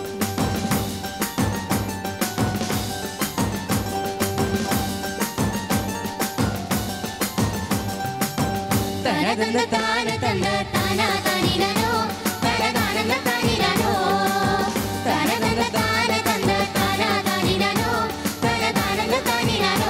തനതന്ന താന തന്ന താന താനിനോ തനതാനന്ന താനിനോ തനതന്ന താന തന്ന താന താനിനോ തനതാനന്ന താനിനോ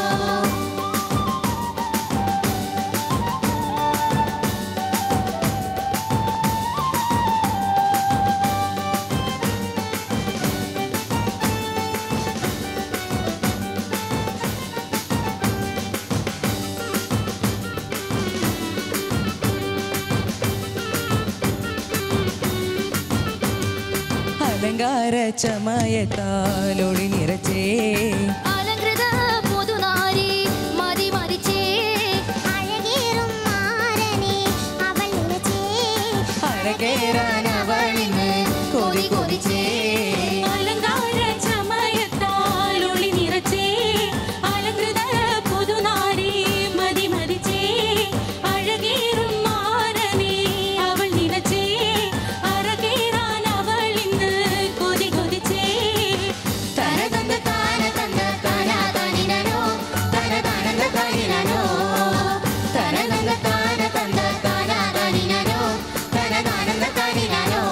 അലങ്കാര ചമയത്താലൊളി നിറച്ചേ അലങ്കൃത പുതുനാരി മതി മരിച്ചേ അഴകേറും മാരനെ അവൾ നിലച്ചേ അരകേറാൻ അവളിന്ന് കൊതി കൊതിച്ചേ അലങ്കാര ചമയത്താലൊളി നിറച്ചേ അലങ്കൃത പുതുനാരി മതി മരിച്ചേ അഴകേറും മാറനേ അവൾ നിലച്ചേ അരകേറാൻ അവൾ ഇന്ന് കൊതി കൊതിച്ചേ തനതന്ന താന തന്ന താന താനിനോ തനതാനന്ന താനിനോ തനതന്ന താന തന്ന താന താനിനോ തനതാനന്ന താനിനോ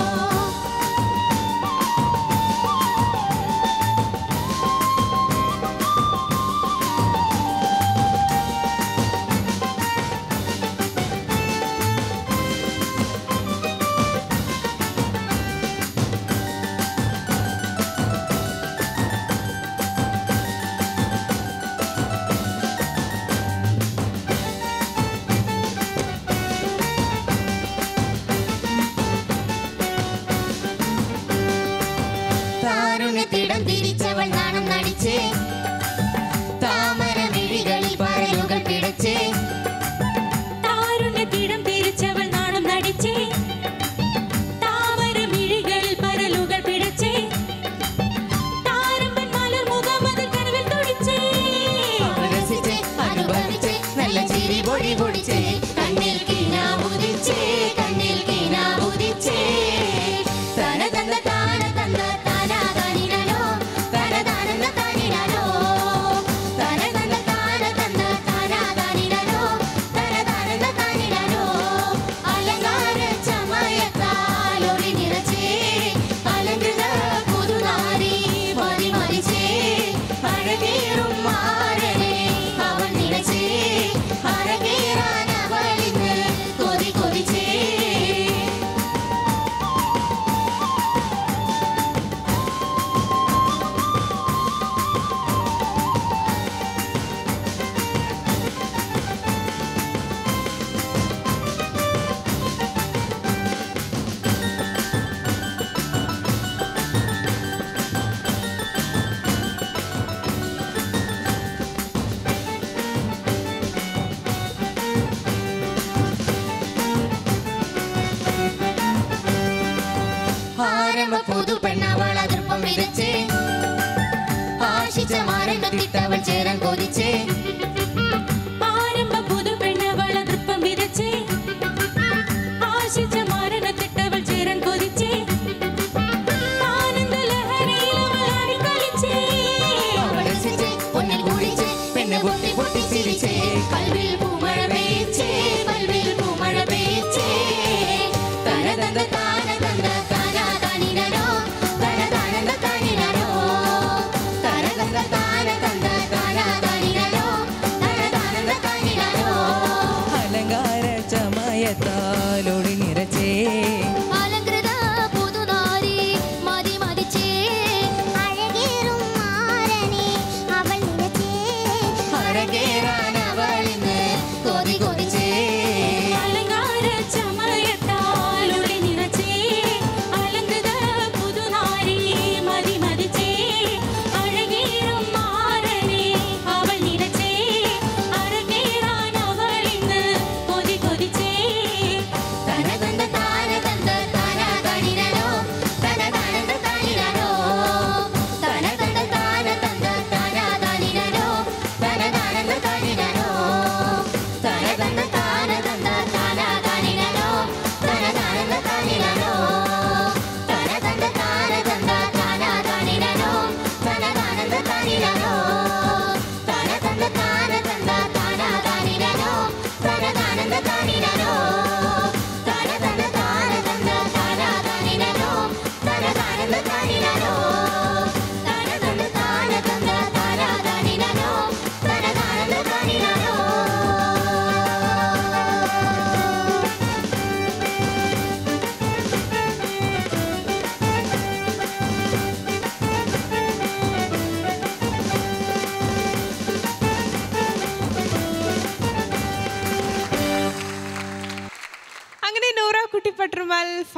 താരുണ്യത്തിടം തിരിച്ചവൾ നാണം നടിച്ചേ താമര മിഴികളിൽ പരലുകൾ പിടച്ചേ താരുണ്യത്തിടം തിരിച്ചവൾ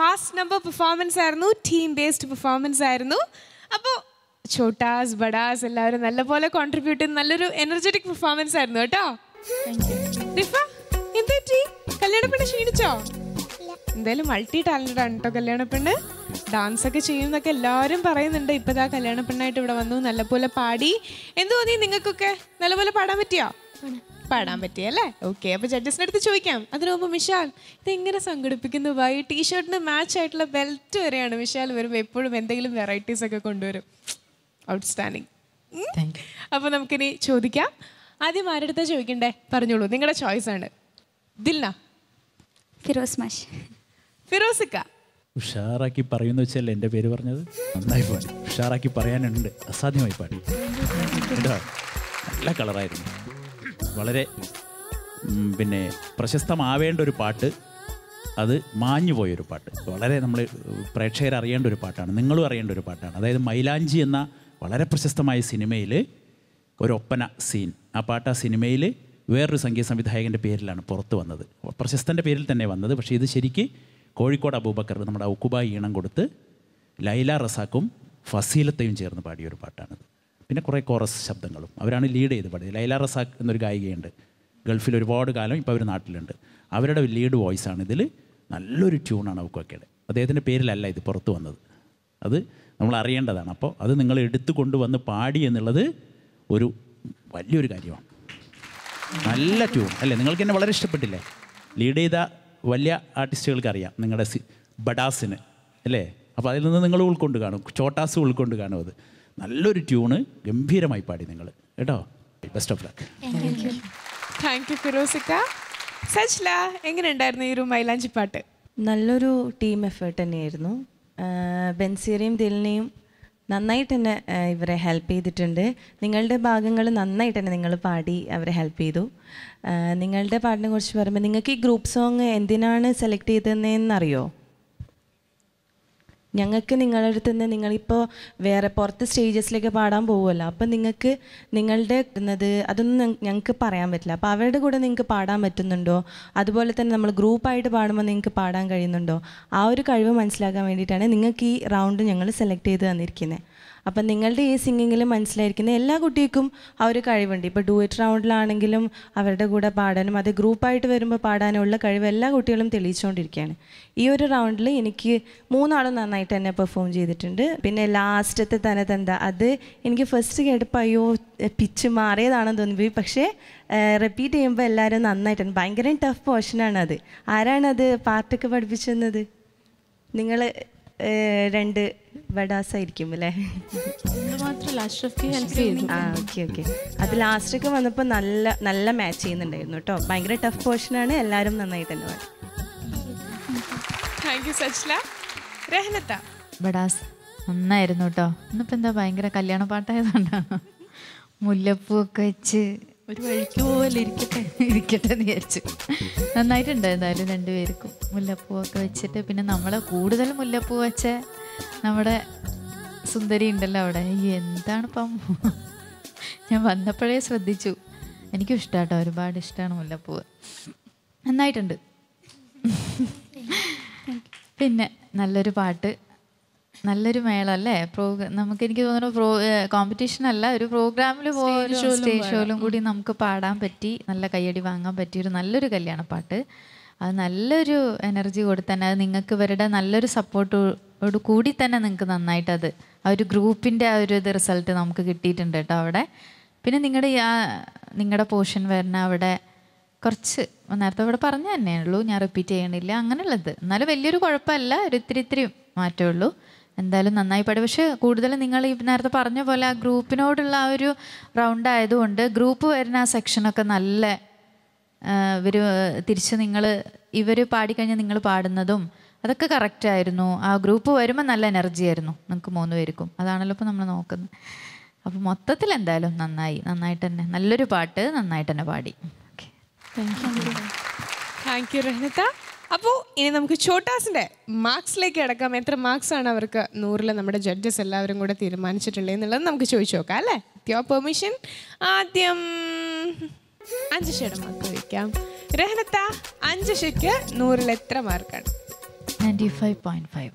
മാസ് നമ്പർ പെർഫോമൻസ് ആയിരുന്നു ടീം ബേസ്ഡ് പെർഫോമൻസ് ആയിരുന്നു അപ്പോൾ ഛോട്ടാസ് ബഡാസ് എല്ലാവരും നല്ലപോലെ കോൺട്രിബ്യൂട്ട് ചെയ്ത് നല്ലൊരു എനർജറ്റിക് പെർഫോമൻസ് ആയിരുന്നു കേട്ടോ റിഫ എന്ത് പറ്റി കല്യാണ പെണ്ണ് ക്ഷീണിച്ചോ എന്തായാലും മൾട്ടി ടാലന്റഡ് ആണ് കേട്ടോ കല്യാണ പെണ്ണ് ഡാൻസ് ഒക്കെ ചെയ്യുന്നൊക്കെ എല്ലാവരും പറയുന്നുണ്ട് ഇപ്പതാ കല്യാണ പെണ്ണായിട്ട് ഇവിടെ വന്നു നല്ലപോലെ പാടി എന്ത് തോന്നി നിങ്ങൾക്കൊക്കെ നല്ലപോലെ പാടാൻ പറ്റിയോ പാടാൻ പറ്റിയല്ലേ ഓക്കെ അപ്പൊ ജഡ്ജസിന്റെ അടുത്ത് ചോദിക്കാം അതിനു മുമ്പ് വിശാൽ ഇതെങ്ങനെ സംഘടിപ്പിക്കുന്നു ബൈ ടീഷർട്ടിന് മാച്ച് ആയിട്ടുള്ള ബെൽറ്റ് വരെയാണ് വിശാൽ വരുമ്പോൾ എപ്പോഴും എന്തെങ്കിലും വെറൈറ്റീസ് ഒക്കെ കൊണ്ടുവരും ഔട്ട്സ്റ്റാൻഡിങ് അപ്പൊ നമുക്കിനി ചോദിക്കാം ആദ്യം ആരുടെ ചോദിക്കണ്ടേ പറഞ്ഞോളൂ നിങ്ങളുടെ ചോയ്സ് ആണ് ദിൽന ഫിറോസ് മാഷ് ഫിറോസിക്ക ഉഷാറാക്കി പറയുന്ന വെച്ചല്ലേ എൻ്റെ പേര് പറഞ്ഞത് നന്നായി പാടി ഉഷാറാക്കി പറയാനുണ്ട് അസാധ്യമായി പാടി കേട്ടോ നല്ല കളറായിരുന്നു വളരെ ഉം, പിന്നെ പ്രശസ്തമാവേണ്ട ഒരു പാട്ട് അത് മാഞ്ഞു പോയൊരു പാട്ട് വളരെ നമ്മൾ പ്രേക്ഷകർ അറിയേണ്ട ഒരു പാട്ടാണ് നിങ്ങളും അറിയേണ്ട ഒരു പാട്ടാണ് അതായത് മൈലാഞ്ചി എന്ന വളരെ പ്രശസ്തമായ സിനിമയിൽ ഒരു ഒപ്പന സീൻ ആ പാട്ട് ആ സിനിമയിൽ വേറൊരു സംഗീത സംവിധായകൻ്റെ പേരിലാണ് പുറത്ത് വന്നത് പ്രശസ്തൻ്റെ പേരിൽ തന്നെ വന്നത് പക്ഷേ ഇത് ശരിക്ക് കോഴിക്കോട് അബൂബക്കർ നമ്മുടെ ഉക്കുബ ഈണം കൊടുത്ത് ലൈല റസാക്കും ഫസീലത്തെയും ചേർന്ന് പാടിയ ഒരു പാട്ടാണിത് പിന്നെ കുറേ കോറസ് ശബ്ദങ്ങളും അവരാണ് ലീഡ് ചെയ്ത് പാടിയത് ലൈല റസാഖ് എന്നൊരു ഗായികയുണ്ട് ഗൾഫിൽ ഒരുപാട് കാലം ഇപ്പോൾ അവർ നാട്ടിലുണ്ട് അവരുടെ ലീഡ് വോയിസാണ് ഇതിൽ നല്ലൊരു ട്യൂണാണ് അവക്കൊക്കെയുടെ അദ്ദേഹത്തിൻ്റെ പേരിലല്ല ഇത് പുറത്ത് വന്നത് അത് നമ്മൾ അറിയേണ്ടതാണ് അപ്പോൾ അത് നിങ്ങൾ എടുത്തു കൊണ്ടുവന്ന് പാടി എന്നുള്ളത് ഒരു വലിയൊരു കാര്യമാണ് നല്ല ട്യൂൺ അല്ലേ നിങ്ങൾക്ക് എന്നെ വളരെ ഇഷ്ടപ്പെട്ടില്ലേ ലീഡ് ചെയ്ത വലിയ ആർട്ടിസ്റ്റുകൾക്ക് അറിയാം നിങ്ങളുടെ സി ബഡാസിന് അല്ലേ അപ്പോൾ അതിൽ നിന്ന് നിങ്ങൾ ഉൾക്കൊണ്ട് കാണും ചോട്ടാസ് ഉൾക്കൊണ്ട് കാണും അത് നല്ലൊരു ട്യൂണ് ഗംഭീരമായി പാടി നിങ്ങൾ കേട്ടോ best of luck thank you ഫിറോസിക്ക സജ്ല എങ്ങനെ ഉണ്ടായിരുന്നു ഈ ഒരു മൈലാഞ്ചി പാട്ട് നല്ലൊരു ടീം എഫേർട്ട് തന്നെയായിരുന്നു ആഹ് ബെൻസീറയും ദിലിനെയും നന്നായിട്ട് തന്നെ ആഹ് ഇവരെ ഹെൽപ്പ് ചെയ്തിട്ടുണ്ട് നിങ്ങളുടെ ഭാഗങ്ങൾ നന്നായിട്ട് തന്നെ നിങ്ങൾ പാടി അവരെ ഹെൽപ്പ് ചെയ്തു ആഹ് നിങ്ങളുടെ പാട്ടിനെ കുറിച്ച് പറയുമ്പോൾ നിങ്ങൾക്ക് ഈ ഗ്രൂപ്പ് സോങ് എന്തിനാണ് സെലക്ട് ചെയ്തതെന്ന് അറിയോ ഞങ്ങൾക്ക് നിങ്ങളുടെ അടുത്ത് നിന്ന് നിങ്ങളിപ്പോൾ വേറെ പുറത്ത് സ്റ്റേജസിലേക്ക് പാടാൻ പോകുമല്ലോ അപ്പം നിങ്ങൾക്ക് നിങ്ങളുടെ എന്നത് അതൊന്നും ഞങ്ങൾക്ക് പറയാൻ പറ്റില്ല അപ്പോൾ അവരുടെ കൂടെ നിങ്ങൾക്ക് പാടാൻ പറ്റുന്നുണ്ടോ അതുപോലെ തന്നെ നമ്മൾ ഗ്രൂപ്പായിട്ട് പാടുമ്പോൾ നിങ്ങൾക്ക് പാടാൻ കഴിയുന്നുണ്ടോ ആ ഒരു കഴിവ് മനസ്സിലാക്കാൻ വേണ്ടിയിട്ടാണ് നിങ്ങൾക്ക് ഈ റൗണ്ട് ഞങ്ങൾ സെലക്ട് ചെയ്ത് തന്നിരിക്കുന്നത് അപ്പം നിങ്ങളുടെ ഈ സിംഗിങ്ങിൽ മനസ്സിലായിരിക്കുന്ന എല്ലാ കുട്ടികൾക്കും ആ ഒരു കഴിവുണ്ട് ഇപ്പോൾ ഡുവറ്റ് റൗണ്ടിലാണെങ്കിലും അവരുടെ കൂടെ പാടാനും അത് ഗ്രൂപ്പായിട്ട് വരുമ്പോൾ പാടാനുള്ള കഴിവ് എല്ലാ കുട്ടികളും തെളിയിച്ചുകൊണ്ടിരിക്കുകയാണ് ഈ ഒരു റൗണ്ടിൽ എനിക്ക് മൂന്നാളും നന്നായിട്ട് തന്നെ പെർഫോം ചെയ്തിട്ടുണ്ട് പിന്നെ ലാസ്റ്റത്തെ തന്നെ തന്ത അത് എനിക്ക് ഫസ്റ്റ് കേട്ടപ്പോൾ അയ്യോ പിച്ച് മാറിയതാണെന്ന് തോന്നിപ്പോയി പക്ഷേ റിപ്പീറ്റ് ചെയ്യുമ്പോൾ എല്ലാവരും നന്നായിട്ടാണ് ഭയങ്കര ടഫ് പോർഷനാണ് അത് ആരാണത് പാട്ടൊക്കെ പഠിപ്പിച്ചെന്നത് നിങ്ങൾ രണ്ട് ബഡാസ് ആയിരിക്കും അല്ലേ മാത്രമല്ല അഷ്റഫ് ഹെൽപ്പ് ചെയ്തു ആ ഓക്കെ ഓക്കെ അത് ലാസ്റ്റൊക്കെ വന്നപ്പോൾ നല്ല നല്ല മാച്ച് ചെയ്യുന്നുണ്ടായിരുന്നു കേട്ടോ ഭയങ്കര ടഫ് പോർഷനാണ് എല്ലാവരും നന്നായിട്ട് തന്നെ പാടി താങ്ക് യു സജ്ല രഹനത്ത ബഡാസ് നന്നായിരുന്നു കേട്ടോ ഇന്നിപ്പോൾ എന്താ ഭയങ്കര കല്യാണ പാട്ടായതുകൊണ്ടാണ് മുല്ലപ്പൂ ഒക്കെ വെച്ച് ഒരു വഴിക്ക് പോലെ ഇരിക്കട്ടെ ഇരിക്കട്ടെ എന്ന് വിചാരിച്ചു നന്നായിട്ടുണ്ട് എന്തായാലും രണ്ടുപേർക്കും മുല്ലപ്പൂ ഒക്കെ വെച്ചിട്ട് പിന്നെ നമ്മൾ കൂടുതൽ മുല്ലപ്പൂ വെച്ച നമ്മുടെ സുന്ദരി ഉണ്ടല്ലോ അവിടെ ഈ എന്താണിപ്പം ഞാൻ വന്നപ്പോഴേ ശ്രദ്ധിച്ചു എനിക്കും ഇഷ്ടമാട്ടോ ഒരുപാട് ഇഷ്ടമാണ് മുല്ലപ്പൂവ് നന്നായിട്ടുണ്ട് പിന്നെ നല്ലൊരു പാട്ട് നല്ലൊരു മേളം അല്ലേ പ്രോഗ്രാം നമുക്ക് എനിക്ക് തോന്നുന്നു പ്രോ കോമ്പറ്റീഷൻ അല്ല ഒരു പ്രോഗ്രാമിൽ പോലും സ്റ്റേജ് ഷോയിലും കൂടി നമുക്ക് പാടാൻ പറ്റി നല്ല കയ്യടി വാങ്ങാൻ പറ്റിയ ഒരു നല്ലൊരു കല്യാണപ്പാട്ട് അത് നല്ലൊരു എനർജി കൊടുത്തന്നെ അത് നിങ്ങൾക്ക് ഇവരുടെ നല്ലൊരു സപ്പോർട്ടോട് കൂടി തന്നെ നിങ്ങൾക്ക് നന്നായിട്ട് അത് ആ ഒരു ഗ്രൂപ്പിൻ്റെ ആ ഒരു ഇത് റിസൾട്ട് നമുക്ക് കിട്ടിയിട്ടുണ്ട് കേട്ടോ അവിടെ പിന്നെ നിങ്ങളുടെ ആ നിങ്ങളുടെ പോർഷൻ വരുന്ന അവിടെ കുറച്ച് നേരത്തെ ഇവിടെ പറഞ്ഞു തന്നെ ഉള്ളൂ ഞാൻ റിപ്പീറ്റ് ചെയ്യണില്ല അങ്ങനെയുള്ളത് എന്നാലും വലിയൊരു കുഴപ്പമല്ല ഒരു ഇത്തിരി ഇത്തിരി മാറ്റമേ ഉള്ളൂ എന്തായാലും നന്നായി പാടി പക്ഷേ കൂടുതൽ നിങ്ങൾ ഈ നേരത്തെ പറഞ്ഞ പോലെ ആ ഗ്രൂപ്പിനോടുള്ള ആ ഒരു റൗണ്ട് ആയതുകൊണ്ട് ഗ്രൂപ്പ് വരുന്ന ആ സെക്ഷനൊക്കെ നല്ല ഇവർ തിരിച്ച് നിങ്ങൾ ഇവർ പാടിക്കഴിഞ്ഞാൽ നിങ്ങൾ പാടുന്നതും അതൊക്കെ കറക്റ്റ് ആയിരുന്നു ആ ഗ്രൂപ്പ് വരുമ്പോൾ നല്ല എനർജി ആയിരുന്നു നിങ്ങൾക്ക് മൂന്ന് പേർക്കും അതാണല്ലോ ഇപ്പോൾ നമ്മൾ നോക്കുന്നത് അപ്പോൾ മൊത്തത്തിൽ എന്തായാലും നന്നായി നന്നായിട്ട് തന്നെ നല്ലൊരു പാട്ട് നന്നായിട്ട് തന്നെ പാടി താങ്ക് യു രഹനത്ത അപ്പോൾ ഇനി നമുക്ക് ചോട്ടാസിന്റെ മാർക്സിലേക്ക് കിടക്കാം എത്ര മാർക്സ് ആണ് അവർക്ക് നൂറിൽ നമ്മുടെ ജഡ്ജസ് എല്ലാവരും കൂടെ തീരുമാനിച്ചിട്ടുള്ളത് എന്നുള്ളത് നമുക്ക് ചോദിച്ചു നോക്കാം അല്ലേ യോ പെർമിഷൻ ആദ്യം അഞ്ച് ഷയുടെ മാർക്ക് വയ്ക്കാം രഹനത്ത അഞ്ച് ഷയ്ക്ക് നൂറിൽ എത്ര മാർക്കാണ് ninety five point five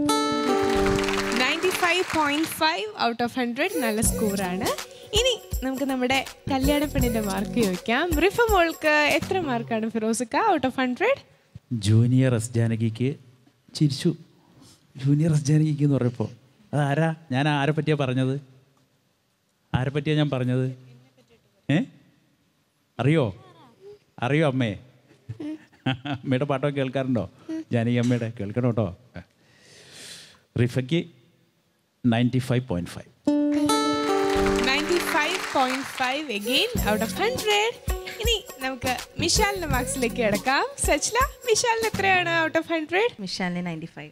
ninety five point five out of hundred നല്ല സ്കോറാണ് ഇനി നമുക്ക് നമ്മുടെ കല്യാണ പെണ്ണിന്റെ മാർക്ക് ചോദിക്കാം റിഫ മോൾക്ക് എത്ര മാർക്കാണ് ഫിറോസിക്ക out of hundred junior S ജാനകിക്ക് ചിരിച്ചു ജൂനിയർ എസ് ജാനകിക്ക് എന്ന് പറഞ്ഞപ്പോൾ അത് ആരാ ഞാൻ ആരെ പറ്റിയാണ് പറഞ്ഞത് ആരെ പറ്റിയാണ് ഞാൻ പറഞ്ഞത് ഏ അറിയോ അറിയോ അമ്മേ അമ്മയുടെ പാട്ടൊക്കെ കേൾക്കാറുണ്ടോ ജാനകി അമ്മയുടെ കേൾക്കണം കേട്ടോ റിഫയ്ക്ക് ninety five point five ninety five point five again out of hundred ഇനി നമുക്ക് മിഷാലിന്റെ മാർക്സിലേക്ക് കിടക്കാം സച്ല മിഷാലിന് എത്രയാണ് ഔട്ട് ഓഫ് ഹൺഡ്രഡ് മിഷാലിന് ninety five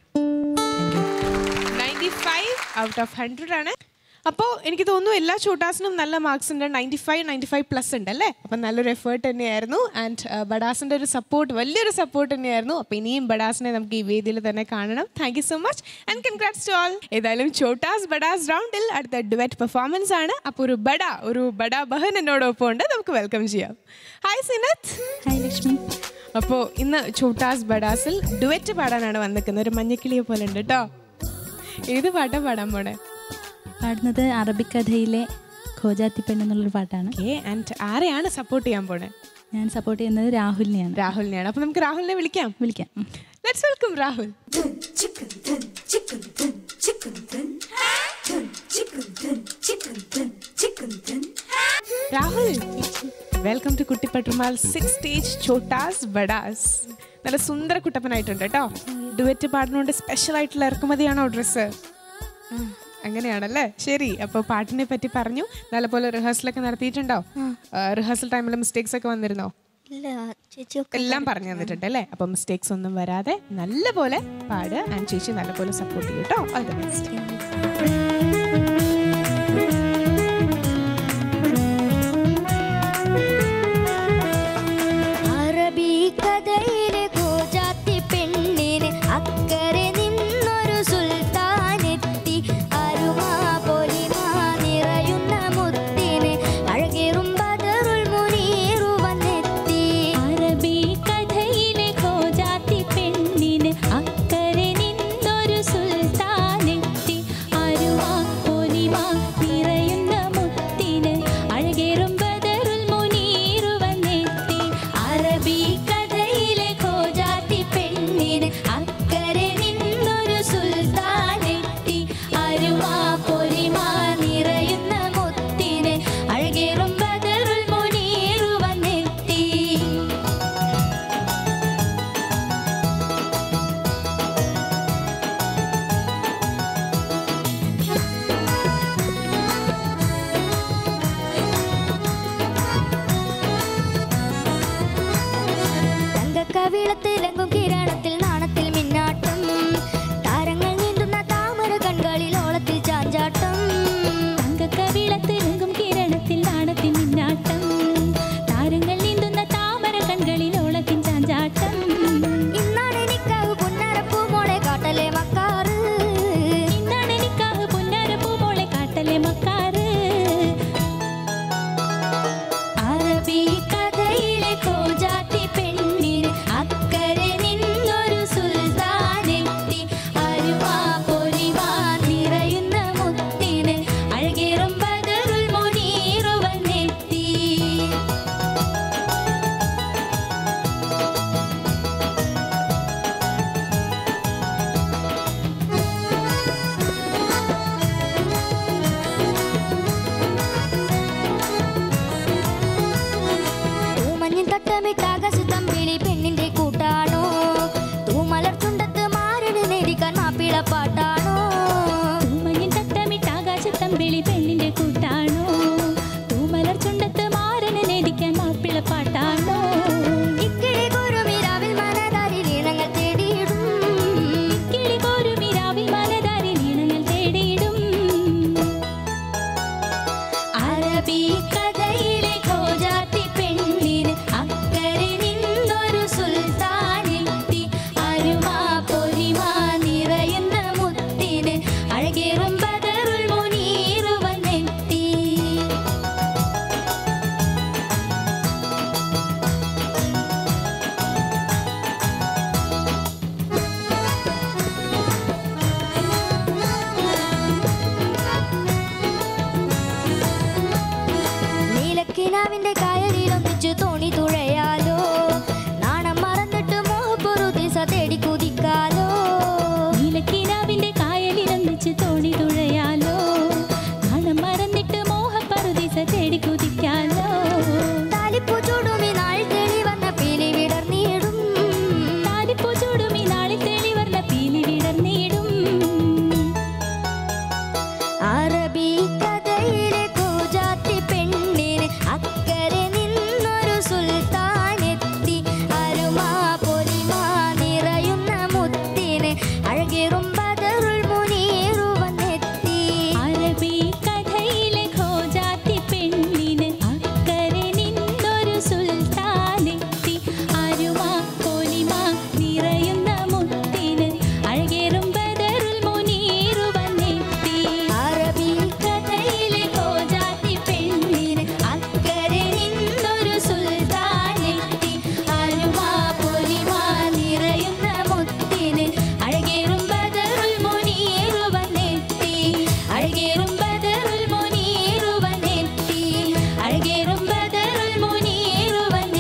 ninety five out of hundred ആണ് അപ്പോൾ എനിക്ക് തോന്നുന്നു എല്ലാ ഷൂട്ടാസിനും നല്ല മാർക്സ് ഉണ്ട് ninety five ninety five plus ഉണ്ട് അല്ലേ അപ്പം നല്ലൊരു എഫേർട്ട് തന്നെയായിരുന്നു ആൻഡ് ബഡാസിൻ്റെ ഒരു സപ്പോർട്ട് വലിയൊരു സപ്പോർട്ട് തന്നെയായിരുന്നു അപ്പോൾ ഇനിയും ബഡാസിനെ നമുക്ക് ഈ വേദിയിൽ തന്നെ കാണണം thank you so much and congrats to all ഏതായാലും ചോട്ടാസ് ബഡാസ് റൗണ്ടിൽ അടുത്ത ഡുവറ്റ് പെർഫോമൻസ് ആണ് അപ്പോൾ ഒരു ബഡ ഒരു ബഡ ബഹൻ എന്നോടൊപ്പം ഉണ്ട് നമുക്ക് വെൽക്കം ചെയ്യാം ഹായ് സിനത്ത് ഹായ് ലക്ഷ്മി അപ്പോൾ ഇന്ന് ചോട്ടാസ് ബഡാസിൽ ഡുവറ്റ് പാടാനാണ് വന്നിരിക്കുന്നത് ഒരു മഞ്ഞക്കിളിയെ പോലെ ഉണ്ട് കേട്ടോ ഏത് പാട്ടാ പാടാൻ പോണേ പാടുന്നത് അറബിക്കഥയിലെ ഖോജാത്തി പെണ്ണ് എന്നുള്ളൊരു പാട്ടാണ് ഓക്കെ ആൻഡ് ആരെയാണ് സപ്പോർട്ട് ചെയ്യാൻ പോണേ ഞാൻ സപ്പോർട്ട് ചെയ്യുന്നത് രാഹുലിനെയാണ് രാഹുലിനെയാണ് അപ്പോൾ നമുക്ക് രാഹുലിനെ വിളിക്കാം വിളിക്കാം ഉം. Let's welcome Rahul dun chicken dun chicken dun chicken dun dun chicken dun chicken dun chicken dun Rahul welcome to Kuttipattumaal six stage Chottas Badas നല്ല സുന്ദര കുട്ടപ്പനായിട്ടുണ്ട് കേട്ടോ ഡുവറ്റ് പാടിനോണ്ട് സ്പെഷ്യൽ ആയിട്ടുള്ള ഇറക്കുമതിയാണോ ഡ്രസ്സ് അങ്ങനെയാണല്ലേ ശരി അപ്പോൾ പാട്ടിനെ പറ്റി പറഞ്ഞു നല്ലപോലെ റിഹേഴ്സലൊക്കെ നടത്തിയിട്ടുണ്ടോ റിഹേഴ്സൽ ടൈമിൽ മിസ്റ്റേക്സ് ഒക്കെ വന്നിരുന്നോ ഇല്ല ചേച്ചി എല്ലാം പറഞ്ഞു തന്നിട്ടുണ്ട് അല്ലേ അപ്പം മിസ്റ്റേക്സ് ഒന്നും വരാതെ നല്ലപോലെ പാട് ആൻഡ് ചേച്ചി നല്ലപോലെ സപ്പോർട്ട് ചെയ്യും കേട്ടോ ഓൾ ദ ബെസ്റ്റ് അറബിക്കഥയിലെ ഖോജാത്തി പെണ്ണിന് അക്കരെ നിന്നൊരു സുൽത്താനെത്തി അരുമാ പൊലിമാ നിറയുന്ന മുത്തിന് അഴകേറും ബദറുൽ മുനീറു വന്നെത്തി അറബി കഥയിലെ ഖോജാത്തി പെണ്ണിന് അക്കരെ നിന്നൊരു സുൽത്താനെത്തി അരുവാ പൊലിമാ നിറയുന്ന മുത്തിന് അഴകേറും ബദറുൽ മുനീറു വന്നെത്തി അറബി കഥയിലെ ഖോജാത്തി പെണ്ണിന് അക്കരെ നിന്നൊരു സുൽത്താനെത്തി അരുമാ പൊലിമാ നിറയുന്ന മുത്തിന് അഴകേറും ബദറുൽ മുനീറു വന്നെത്തി തങ്കക്കവിളത്തിലെങ്കും കിരണത്തിൽ നാണത്തിൽ മിന്നാട്ടം താരങ്ങൾ നീന്തുന്ന താമര കൺകളിൽ ഓളത്തിൽ ചാഞ്ചാട്ടം തങ്കക്കവിളത്തിലെങ്കും കിരണത്തിൽ നാണത്തിൻ മിന്നാട്ടം താരങ്ങൾ നീന്തുന്ന താമര കൺകളിൽ ഓളത്തിൻ ചാഞ്ചാട്ടം ഇന്നാണ് എനിക്കാവ് പുന്നരപ്പൂ മോളെ കാട്ടലെ മക്കാറ് ഇന്നാണ് എനിക്കാഹ് പുന്നാരപ്പൂ മോളെ കാട്ടലെ മക്കാറ് അറബി കഥയിലെ കോജാത്തി പെണ്ണിന് അക്കരെ നിന്നൊരു സുൽത്താനെത്തി അരുവാ പൊലിവാ നിറയുന്ന മുത്തിന് അഴകേറും ബദറുൽ മുനീറു വന്നെത്തി തൂമഞ്ഞിൻ തട്ടമിട്ടാകശ തമ്പിളി പെണ്ണിന്റെ കൂട്ടാണോ തൂമലർ ചുണ്ടത്ത് മാരന് നേരിക്കാൻ മാപ്പിള പാട്ടാണോ തൂമഞ്ഞിൻ തട്ടമിട്ട് ആകാശത്തമ്പിളി പെണ്ണിന്റെ കൂട്ടാണോ തൂമലർ ചുണ്ടത്ത് മാരന് നേദിക്കാൻ മാപ്പിള പാട്ടാണോ ഇക്കിളി കുറുമിരാവിൽ മനതാരിൽ ഈണങ്ങൾ തേടിയിടും കിളി കോരുമിരാവിൽ മലതാരിൽ ഈണങ്ങൾ തേടിയിടും അറബി കഥയിലെ ഖോജാത്തി പെണ്ണിന് അക്കരെ നിന്നൊരു സുൽത്താനെത്തി അരുമാ പൊലിമാ നിറയുന്ന മുത്തിന് അഴകേറും ബദറുൽ മുനീറു വന്നെത്തി നീലക്കിനാവിന്റെ കായലിൽ ഒന്നിച്ചു തോണി തുഴയാലോ നാണം മറന്നിട്ട് മോഹപ്പുറു തേടി കുതിക്കാലോ നീലക്കിനാവിന്റെ കായലിലൊന്നിച്ച് തോണി തുഴയാലോ നാണം മറന്നിട്ട് മോഹപ്പറുദിസ തേടി കുതിക്കാലോ താലിപ്പൂ ചൂടുമി നാൾ തെളി വന്ന പീലി വിടർന്നിടും താലിപ്പൂ ചൂടും ഈ നാളിൽ തെളിവർണ്ണ പീലി വിടർന്നിടും അറബി കഥയിലെ കൂജാത്തി പെണ്ണിന് അക്കരെ നിന്നൊരു സുൽത്താനെത്തി അരുമാ പൊലിമാ നിറയുന്ന മുത്തിന് അഴകേറും ബദറുൽ മുനീറു വന്നെത്തി അറബി കഥയിലെ ഖോജാത്തി പെണ്ണിന് അക്കരെ നിന്നൊരു സുൽത്താനെത്തി അരുമാ പൊലിമാ നിറയുന്ന മുത്തിന് അഴകേറും ബദറുൽ മുനീറു വന്നെത്തി അറബി കഥയിലെ കോജാത്തി പെണ്ണിന് അക്കരെ നിന്നൊരു സുൽത്താനെത്തി അരുമാ പൊലിമാ നിറയുന്ന മുത്തിന് അഴകേറും ബദറുൽ മുനീറു വന്നെത്തി അഴകേറും ബദറുൽ മുനീറു വന്നെത്തി അഴകേറും ബദറുൽ മുനീറു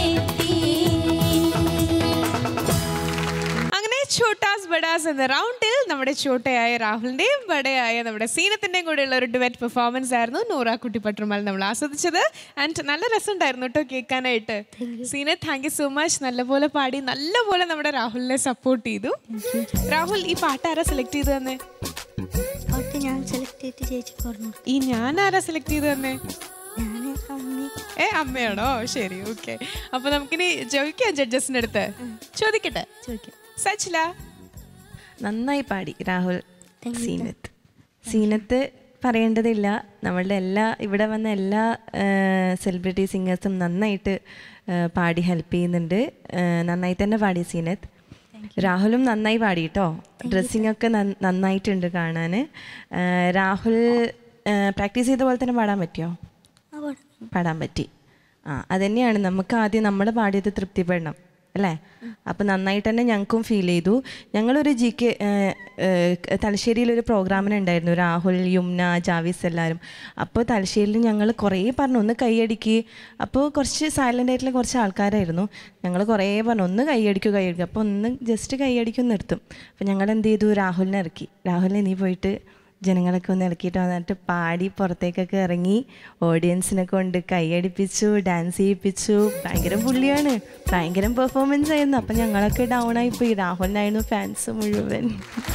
വന്നെത്തി അങ്ങനെ ഛോട്ടാസ് ബഡാസ് എന്ന റൗണ്ടിൽ നമ്മുടെ ചോട്ടയായ രാഹുലിന്റെയും ബടയായ നമ്മുടെ സീനത്തിന്റെയും കൂടെയുള്ള ഒരു ടുവറ്റ് പെർഫോമൻസ് ആയിരുന്നു നൂറ കുട്ടി പട്ടുമാൽ നമ്മൾ ആസ്വദിച്ചത് ആൻഡ് നല്ല രസമുണ്ടായിരുന്നു കേട്ടോ കേൾക്കാനായിട്ട് Seena thank you so much നല്ലപോലെ പാടി നല്ലപോലെ നമ്മുടെ രാഹുലിനെ സപ്പോർട്ട് ചെയ്തു രാഹുൽ ഈ പാട്ട് ആരാ സെലക്ട് ചെയ്ത് തന്നെ പാട്ട് ഞാൻ സെലക്ട് ചെയ്ത് ചേച്ചി പറഞ്ഞു ഈ ഞാൻ ആരാ സെലക്ട് ചെയ്ത് തന്നെ ഞാൻ അമ്മി ഏ അമ്മയാണോ ശരി ഓക്കെ അപ്പൊ നമുക്കിനി ചോദിക്കാം ജഡ്ജസിന്റെ അടുത്ത് ചോദിക്കട്ടെ ചോദിക്കാം സച്ചില നന്നായി പാടി രാഹുൽ സീനത്ത് സീനത്ത് പറയേണ്ടതില്ല നമ്മളുടെ എല്ലാ ഇവിടെ വന്ന എല്ലാ സെലിബ്രിറ്റി സിംഗേഴ്സും നന്നായിട്ട് ആ, പാടി ഹെൽപ്പ് ചെയ്യുന്നുണ്ട് ആ, നന്നായി തന്നെ പാടി സീനത്ത് രാഹുലും നന്നായി പാടി കേട്ടോ ഡ്രസ്സിംഗ് ഒക്കെ നന്ന- നന്നായിട്ടുണ്ട് കാണാൻ രാഹുൽ പ്രാക്ടീസ് ചെയ്ത പോലെ തന്നെ പാടാൻ പറ്റിയോ പാടാൻ പറ്റി ആ അതുതന്നെയാണ് നമുക്ക് ആദ്യം നമ്മൾ പാടിയത് തൃപ്തിപ്പെടണം അല്ലേ അപ്പം നന്നായിട്ട് തന്നെ ഞങ്ങൾക്കും ഫീൽ ചെയ്തു ഞങ്ങളൊരു ജി കെ തലശ്ശേരിയിലൊരു പ്രോഗ്രാമിനുണ്ടായിരുന്നു രാഹുൽ യുംന ജാവിസ് എല്ലാവരും അപ്പോൾ തലശ്ശേരിയിൽ ഞങ്ങൾ കുറേ പറഞ്ഞു ഒന്ന് കൈയടിക്ക് അപ്പോൾ കുറച്ച് സൈലൻ്റ് ആയിട്ടുള്ള കുറച്ച് ആൾക്കാരായിരുന്നു ഞങ്ങൾ കുറേ പറഞ്ഞു ഒന്ന് കൈയടിക്കൂ കൈയടിക്കും അപ്പോൾ ഒന്ന് ജസ്റ്റ് കൈയടിക്കും നിർത്തും അപ്പോൾ ഞങ്ങൾ എന്ത് ചെയ്തു രാഹുലിനെ ഇറക്കി രാഹുലിനെ നീ പോയിട്ട് ജനങ്ങളൊക്കെ ഒന്ന് ഇളക്കിയിട്ട് വന്നിട്ട് പാടി പുറത്തേക്കൊക്കെ ഇറങ്ങി ഓഡിയൻസിനെ കൊണ്ട് കൈയടിപ്പിച്ചു ഡാൻസ് ചെയ്യിപ്പിച്ചു ഭയങ്കര പുള്ളിയാണ് ഭയങ്കര പെർഫോമൻസ് ആയിരുന്നു അപ്പം ഞങ്ങളൊക്കെ ഡൗൺ ആയിപ്പോയി രാഹുലിനായിരുന്നു ഫാൻസ് മുഴുവൻ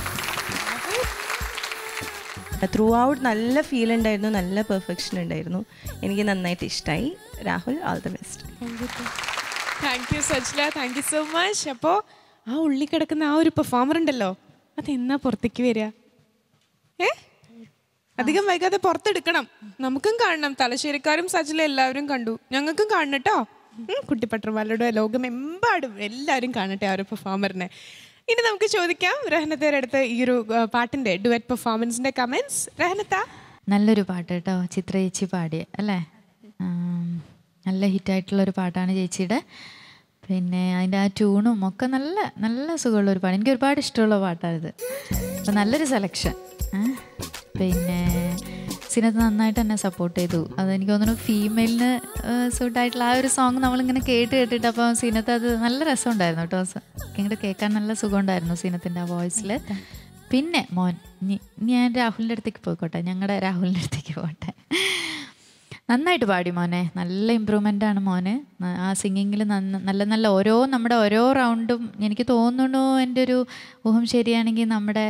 ത്രൂ ഔട്ട് നല്ല ഫീൽ ഉണ്ടായിരുന്നു നല്ല പെർഫെക്ഷൻ ഉണ്ടായിരുന്നു എനിക്ക് നന്നായിട്ട് ഇഷ്ടമായി Rahul all the best thank you Sajla thank you so much അപ്പോൾ ആ ഉള്ളി കിടക്കുന്ന ആ ഒരു പെർഫോമർ ഉണ്ടല്ലോ അതെന്നാ പുറത്തേക്ക് വരിക ഏ അധികം വൈകാതെ പുറത്തെടുക്കണം നമുക്കും കാണണം തലശ്ശേരിക്കാരും സജ്ല എല്ലാവരും കണ്ടു ഞങ്ങൾക്കും കാണണം കേട്ടോ കുട്ടിപ്പട്ടർമാരുടെ ലോകമെമ്പാടും എല്ലാവരും കാണട്ടെ ആ ഒരു പെർഫോമറിനെ ഇനി നമുക്ക് ചോദിക്കാം റഹനത്തേടെ അടുത്ത് ഈ ഒരു ആ, പാട്ടിന്റെ ഡുവറ്റ് പെർഫോമൻസിന്റെ കമന്റ്സ് റഹനത്ത നല്ലൊരു പാട്ട് കേട്ടോ ചിത്ര ചേച്ചി പാടിയ അല്ലേ ആം, നല്ല ഹിറ്റായിട്ടുള്ളൊരു പാട്ടാണ് ചേച്ചിയുടെ പിന്നെ അതിൻ്റെ ആ ട്യൂണും ഒക്കെ നല്ല നല്ല സുഖമുള്ള ഒരു പാട്ട് എനിക്ക് ഒരുപാട് ഇഷ്ടമുള്ള പാട്ടാണ് ഇത് അപ്പം നല്ലൊരു സെലക്ഷൻ പിന്നെ സിനത്ത് നന്നായിട്ട് എന്നെ സപ്പോർട്ട് ചെയ്തു അത് എനിക്ക് തോന്നുന്നു ഫീമെയിലിന് സൂട്ടായിട്ടുള്ള ആ ഒരു സോങ് നമ്മളിങ്ങനെ കേട്ട് കേട്ടിട്ട് അപ്പോൾ സീനത്ത് അത് നല്ല രസമുണ്ടായിരുന്നു കേട്ടോ സ- ഇങ്ങോട്ട് കേൾക്കാൻ നല്ല സുഖമുണ്ടായിരുന്നു സീനത്തിൻ്റെ ആ വോയിസിൽ പിന്നെ മോൻ ഇനി ഇനി ഞാൻ രാഹുലിൻ്റെ അടുത്തേക്ക് പോയിക്കോട്ടെ ഞങ്ങളുടെ രാഹുലിൻ്റെ അടുത്തേക്ക് പോട്ടെ നന്നായിട്ട് പാടി മോനെ നല്ല ഇമ്പ്രൂവ്മെൻ്റ് ആണ് മോന് ന- ആ സിംഗിങ്ങിൽ നല്ല നല്ല ഓരോ നമ്മുടെ ഓരോ റൗണ്ടും എനിക്ക് തോന്നുന്നു എൻ്റെ ഒരു ഊഹം ശരിയാണെങ്കിൽ നമ്മുടെ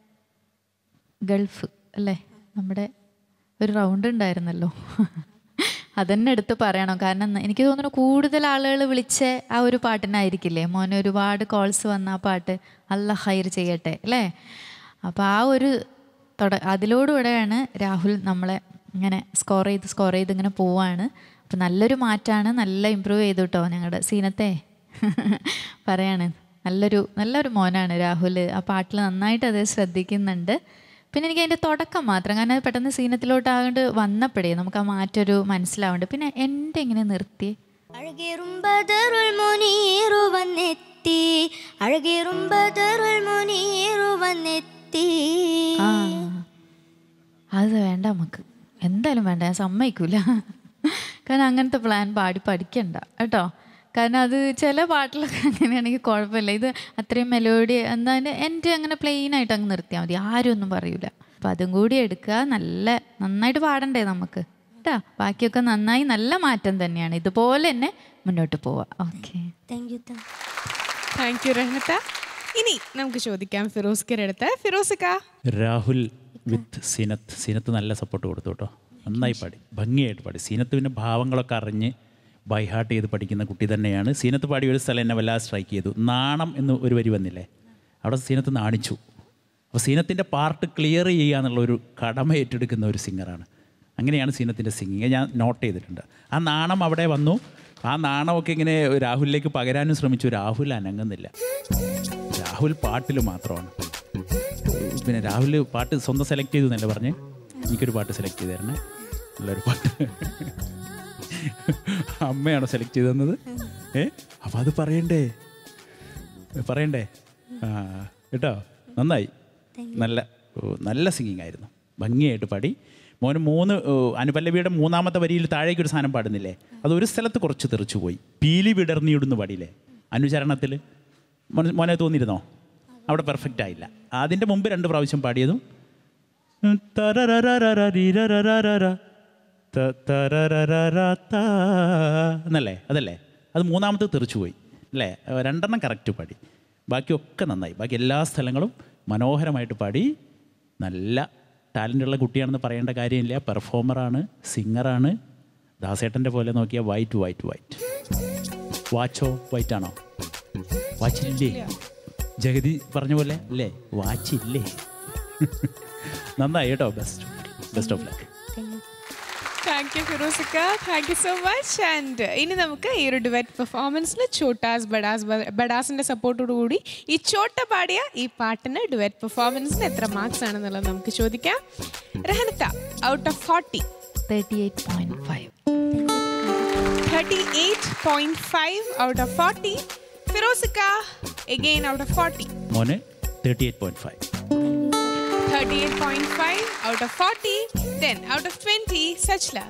ഗൾഫ് അല്ലേ നമ്മുടെ ഒരു റൗണ്ട് ഉണ്ടായിരുന്നല്ലോ അതന്നെ എടുത്ത് പറയണം കാരണം ന- എനിക്ക് തോന്നുന്നു കൂടുതൽ ആളുകൾ വിളിച്ച ആ ഒരു പാട്ടിനായിരിക്കില്ലേ മോനെ ഒരുപാട് കോൾസ് വന്ന ആ പാട്ട് അല്ല ഹൈർ ചെയ്യട്ടെ അല്ലേ അപ്പോൾ ആ ഒരു തുട അതിലൂടെയാണ് രാഹുൽ നമ്മളെ ഇങ്ങനെ സ്കോർ ചെയ്ത് സ്കോർ ചെയ്ത് ഇങ്ങനെ പോവാണ് അപ്പോൾ നല്ലൊരു മാറ്റാണ് നല്ല ഇമ്പ്രൂവ് ചെയ്തു കേട്ടോ ഞങ്ങളുടെ സീനത്തെ പറയാണ് നല്ലൊരു നല്ലൊരു മോനാണ് രാഹുൽ ആ പാട്ടിൽ നന്നായിട്ട് അത് ശ്രദ്ധിക്കുന്നുണ്ട് പിന്നെ എനിക്ക് അതിൻ്റെ തുടക്കം മാത്രം കാരണം അത് പെട്ടെന്ന് സീനത്തിലോട്ടാകൊണ്ട് വന്നപ്പോഴേ നമുക്ക് ആ മാറ്റൊരു മനസ്സിലാവുന്നുണ്ട് പിന്നെ എൻ്റെ ഇങ്ങനെ നിർത്തി അഴകേറും ബദറുൽ മുനീറു വന്നെത്തി അഴകേറും ബദറുൽ മുനീറു വന്നെത്തി ആ അത് വേണ്ട നമുക്ക് എന്തായാലും വേണ്ട ഞാൻ സമ്മതിക്കൂല കാരണം അങ്ങനത്തെ പ്ലാൻ പാടി പഠിക്കണ്ട കേട്ടോ കാരണം അത് ചില പാട്ടിലൊക്കെ അങ്ങനെയാണെങ്കിൽ കുഴപ്പമില്ല ഇത് അത്രയും മെലോഡി എന്താ എൻ്റെ അങ്ങനെ പ്ലെയിൻ ആയിട്ട് അങ്ങ് നിർത്തിയാൽ മതി ആരും ഒന്നും പറയൂല അപ്പം അതും കൂടി എടുക്കുക നല്ല നന്നായിട്ട് പാടണ്ടേ നമുക്ക് കേട്ടോ ബാക്കിയൊക്കെ നന്നായി നല്ല മാറ്റം തന്നെയാണ് ഇതുപോലെ തന്നെ മുന്നോട്ട് പോവാം okay thank you thank you റഹ്നത്ത ഇനി നമുക്ക് ചോദിക്കാം ഫിറോസ്കരുടെ അടുത്ത് ഫിറോസിക്ക രാഹുൽ വിത്ത് സീനത്ത് സീനത്ത് നല്ല സപ്പോർട്ട് കൊടുത്തു കേട്ടോ നന്നായി പാടി ഭംഗിയായിട്ട് പാടി സീനത്ത് പിന്നെ ഭാവങ്ങളൊക്കെ അറിഞ്ഞ് ബൈഹാർട്ട് ചെയ്ത് പഠിക്കുന്ന കുട്ടി തന്നെയാണ് സീനത്ത് പാടിയ ഒരു സ്ഥലം എന്നെ വല്ലാതെ സ്ട്രൈക്ക് ചെയ്തു നാണം എന്ന് ഒരു വരി വന്നില്ലേ അവിടെ സീനത്ത് നാണിച്ചു അപ്പോൾ സീനത്തിൻ്റെ പാർട്ട് ക്ലിയർ ചെയ്യുക എന്നുള്ള ഒരു കടമ ഏറ്റെടുക്കുന്ന ഒരു സിംഗറാണ് അങ്ങനെയാണ് സീനത്തിൻ്റെ സിംഗിങ് ഞാൻ നോട്ട് ചെയ്തിട്ടുണ്ട് ആ നാണം അവിടെ വന്നു ആ നാണമൊക്കെ ഇങ്ങനെ രാഹുലിലേക്ക് പകരാനും ശ്രമിച്ചു രാഹുൽ അനങ്ങുന്നില്ല രാഹുൽ പാട്ടിൽ മാത്രമാണ് പിന്നെ രാഹുൽ പാട്ട് സ്വന്തം സെലക്ട് ചെയ്തു എന്നല്ലേ പറഞ്ഞ് എനിക്കൊരു പാട്ട് സെലക്ട് ചെയ്ത് തരണേ നല്ലൊരു പാട്ട് അമ്മയാണോ സെലക്ട് ചെയ്ത് തന്നത് ഏ അപ്പം അത് പറയണ്ടേ പറയണ്ടേ ആ കേട്ടോ നന്നായി നല്ല ഓ, നല്ല സിംഗിങ് ആയിരുന്നു ഭംഗിയായിട്ട് പാടി മോന് മൂന്ന് ഓ, അനുപല്ലവിയുടെ മൂന്നാമത്തെ വരിയിൽ താഴേക്ക് ഒരു സാധനം പാടുന്നില്ലേ അത് ഒരു സ്ഥലത്ത് കുറച്ച് തെറിച്ചു പോയി പീലി വിടർന്നിയിടുന്നു പാടിയില്ലേ അനുചരണത്തിൽ മോനെ- മോനെ തോന്നിയിരുന്നോ അവിടെ പെർഫെക്റ്റ് ആയില്ല അതിൻ്റെ മുമ്പ് രണ്ട് പ്രാവശ്യം പാടിയതും ഉം, തരരരരരരിരരരര, ത- തരരരരര താ എന്നല്ലേ അതല്ലേ അത് മൂന്നാമത്തെ തെറിച്ചു പോയി അല്ലേ രണ്ടെണ്ണം കറക്റ്റ് പാടി ബാക്കിയൊക്കെ നന്നായി ബാക്കി എല്ലാ സ്ഥലങ്ങളും മനോഹരമായിട്ട് പാടി നല്ല ടാലൻ്റുള്ള കുട്ടിയാണെന്ന് പറയേണ്ട കാര്യമില്ല പെർഫോമറാണ് സിംഗറാണ് ദാസേട്ടൻ്റെ പോലെ നോക്കിയാൽ വൈറ്റ് വൈറ്റ് വൈറ്റ് വാച്ചോ വൈറ്റ് ആണോ വാച്ചില്ലേ ജഗതി പറഞ്ഞ പോലെ അല്ലേ വാച്ചില്ലേ നന്നായി കേട്ടോ best best of luck thank you ഫിറോസിക്ക thank you so much and ഇനി നമുക്ക് ഈ ഒരു ഡിവറ്റ് പെർഫോമൻസിൽ ചോട്ടാസ് ബഡാസ് ബ- ബഡാസിന്റെ സപ്പോർട്ടോടു കൂടി ഈ ചോട്ട പാടിയ ഈ പാട്ടിന് ഡിവറ്റ് പെർഫോമൻസിന് എത്ര മാർക്സ് ആണെന്നുള്ളത് നമുക്ക് ചോദിക്കാം രഹനത്ത out of forty thirty eight point five thirty eight point five out of forty ഫിറോസിക്ക എഗെയിൻ ഔട്ട് ഓഫ് ഫോർട്ടി മോന് thirty eight point five 38.5 out of 40. Then out of 20, Sachla.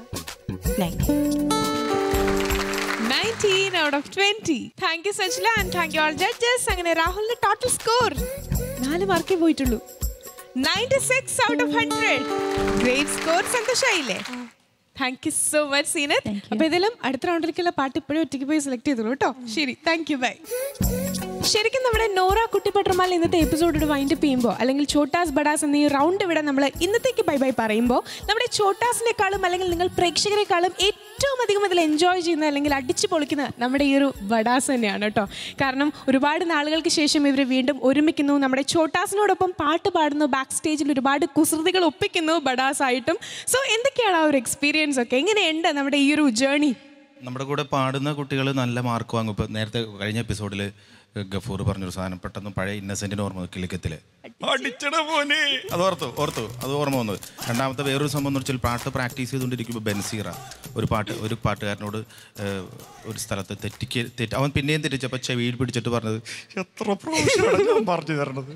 19 out of 20. Thank you, Sachla, and thank you all judges. അങ്ങനെ രാഹുലിന്റെ total score നാല് മാർക്കേ പോയിട്ടുള്ളൂ ninety six out of hundred great score സന്തോഷമായില്ലേ thank you so much Seenath അപ്പൊ ഇതിലും അടുത്ത റൗണ്ടിലേക്കുള്ള പാട്ട് ഇപ്പോഴും ഒറ്റയ്ക്ക് പോയി സെലക്ട് ചെയ്തോളൂ കേട്ടോ ശരി താങ്ക് യു ബൈ ശരിക്കും നമ്മുടെ നോറ കുട്ടിപ്പട്ടർമാൽ ഇന്നത്തെ എപ്പിസോഡ് വൈൻഡ് അപ്പ് ചെയ്യുമ്പോൾ അല്ലെങ്കിൽ ചോട്ടാസ് ബഡാസ് എന്ന ഈ റൗണ്ട് ഇവിടെ നമ്മൾ ഇന്നത്തേക്ക് ബൈ ബൈ പറയുമ്പോൾ നമ്മുടെ ചോട്ടാസിനേക്കാളും അല്ലെങ്കിൽ നിങ്ങൾ പ്രേക്ഷകരെക്കാളും ഏറ്റവും അധികം അതിൽ എൻജോയ് ചെയ്യുന്ന അല്ലെങ്കിൽ അടിച്ചു പൊളിക്കുന്ന നമ്മുടെ ഈ ഒരു ബഡാസ് തന്നെയാണ് കേട്ടോ കാരണം ഒരുപാട് നാളുകൾക്ക് ശേഷം ഇവർ വീണ്ടും ഒരുമിക്കുന്നു നമ്മുടെ ചോട്ടാസിനോടൊപ്പം പാട്ട് പാടുന്നു ബാക്ക് സ്റ്റേജിൽ ഒരുപാട് കുസൃതികൾ ഒപ്പിക്കുന്നു ബഡാസ് ആയിട്ടും സോ എന്തൊക്കെയാണ് ആ ഒരു എക്സ്പീരിയൻസ് ഒക്കെ എങ്ങനെയുണ്ട് നമ്മുടെ ഈ ഒരു ജേണി നമ്മുടെ കൂടെ പാടുന്ന കുട്ടികൾ നല്ല മാർക്ക് വാങ്ങും ഇപ്പോൾ നേരത്തെ കഴിഞ്ഞ എപ്പിസോഡിൽ ഗഫൂർ പറഞ്ഞൊരു സാധനം പെട്ടെന്ന് പഴയ ഇന്നസെന്റിന്റെ ഓർമ്മ കിളിക്കത്തില് അടിച്ചട മോനെ അത് ഓർത്തു ഓർത്തു അത് ഓർമ്മ വന്നത് രണ്ടാമത്തെ വേറൊരു സംഭവം എന്ന് വെച്ചാൽ പാട്ട് പ്രാക്ടീസ് ചെയ്തുകൊണ്ടിരിക്കുമ്പോൾ ബെൻസീറ ഒരു പാട്ട് ഒരു പാട്ടുകാരനോട് ഏഹ്, ഒരു സ്ഥലത്ത് തെറ്റിക്ക് തെറ്റ് അവൻ പിന്നെയും തെറ്റിച്ചപ്പോൾ ചെവിയിൽ പിടിച്ചിട്ട് പറഞ്ഞത് എത്ര പ്രാവശ്യമാണ് ഞാൻ പറഞ്ഞു തരണത്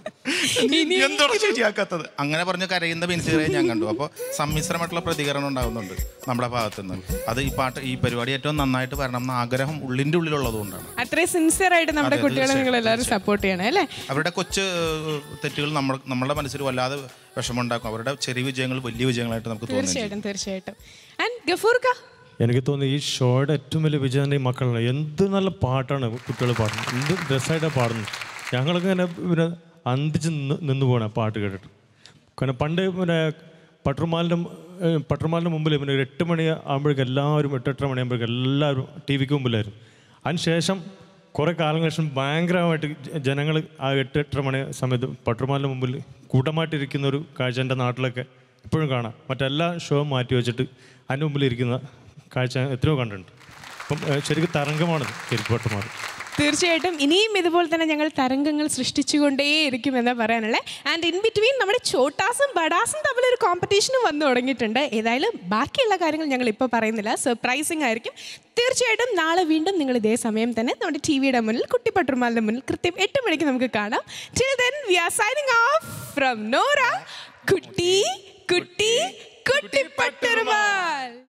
എന്താണ് ശരിയാക്കാത്തത് അങ്ങനെ പറഞ്ഞ് കരയുന്ന ബെൻസീറയെ ഞാൻ കണ്ടു അപ്പോൾ സമ്മിശ്രമായിട്ടുള്ള പ്രതികരണം ഉണ്ടാകുന്നുണ്ട് നമ്മുടെ ഭാഗത്തു നിന്ന് അത് ഈ പാട്ട് ഈ പരിപാടി ഏറ്റവും നന്നായിട്ട് വരണം എന്ന ആഗ്രഹം ഉള്ളിൻ്റെ ഉള്ളിലുള്ളതുകൊണ്ടാണ് അത്രയും സിൻസിയർ ആയിട്ട് നമ്മുടെ അതെ, കുട്ടികളെ നിങ്ങൾ എല്ലാവരും സപ്പോർട്ട് ചെയ്യണം അല്ലേ അവരുടെ കൊച്ചു ഏഹ്, തെറ്റുകൾ നമ്മൾ നമ്മളുടെ മനസ്സിൽ വല്ലാതെ വിഷമമുണ്ടാക്കും അവരുടെ ചെറിയ വിജയങ്ങൾ വലിയ വിജയങ്ങളായിട്ട് നമുക്ക് തോന്നുന്നു തീർച്ചയായിട്ടും തീർച്ചയായിട്ടും ആൻഡ് ഗഫൂർക്ക എനിക്ക് തോന്നുന്നു ഈ ഷോയുടെ ഏറ്റവും വലിയ വിജയം ഈ മക്കളാണ് എന്ത് നല്ല പാട്ടാണ് കുട്ടികൾ പാടുന്നത് എന്ത് രസമായിട്ടാണ് പാടുന്നത് ഞങ്ങളൊക്കെ ഇങ്ങനെ പിന്നെ അന്തിച്ച് നിന്ന് നിന്ന് പോകണം പാട്ട് കേട്ടിട്ട് കാരണം പണ്ട് പിന്നെ പട്ടർമാലിൻ്റെ പട്ടർമാലിൻ്റെ മുമ്പിൽ പിന്നെ ഒരു എട്ട് മണി ആകുമ്പോഴേക്കും എല്ലാവരും എട്ട് എട്ടര മണിയാകുമ്പോഴേക്കും എല്ലാവരും ടി വിക്ക് മുമ്പിലായിരുന്നു അതിനുശേഷം കുറേ കാലങ്ങൾക്ക് ശേഷം ഭയങ്കരമായിട്ട് ജനങ്ങൾ ആ എട്ട് എട്ടര മണി സമയത്ത് പട്ടർമാലിൻ്റെ മുമ്പിൽ കൂട്ടമായിട്ടിരിക്കുന്ന ഒരു കാഴ്ച എൻ്റെ നാട്ടിലൊക്കെ ഇപ്പോഴും കാണാം മറ്റെല്ലാ ഷോയും മാറ്റി വെച്ചിട്ട് അതിൻ്റെ മുമ്പിൽ ഇരിക്കുന്ന കാഴ്ച എത്രയോ കണ്ടിട്ടുണ്ട് അപ്പം ഏഹ്, ശരിക്കും തരംഗമാണ് കരിപ്പട്ടമാർ തീർച്ചയായിട്ടും ഇനിയും ഇതുപോലെ തന്നെ ഞങ്ങൾ തരംഗങ്ങൾ സൃഷ്ടിച്ചുകൊണ്ടേയിരിക്കും എന്നാ പറയാനുള്ളത് ആൻഡ് ഇൻ ബിറ്റ്വീൻ നമ്മുടെ ചോട്ടാസും ബഡാസും തമ്മിൽ ഒരു കോമ്പറ്റീഷനും വന്നു തുടങ്ങിയിട്ടുണ്ട് ഏതായാലും ബാക്കിയുള്ള കാര്യങ്ങൾ ഞങ്ങൾ ഇപ്പോൾ പറയുന്നില്ല സർപ്രൈസിങ് ആയിരിക്കും തീർച്ചയായിട്ടും നാളെ വീണ്ടും നിങ്ങൾ ഇതേ സമയം തന്നെ നമ്മുടെ ടി വിയുടെ മുന്നിൽ കുട്ടിപ്പട്ടുമാലിന്റെ മുന്നിൽ കൃത്യം എട്ട് മണിക്ക് നമുക്ക് കാണാം till then we are signing off from നോറ കുട്ടി കുട്ടി കുട്ടിപ്പട്ടുമാൽ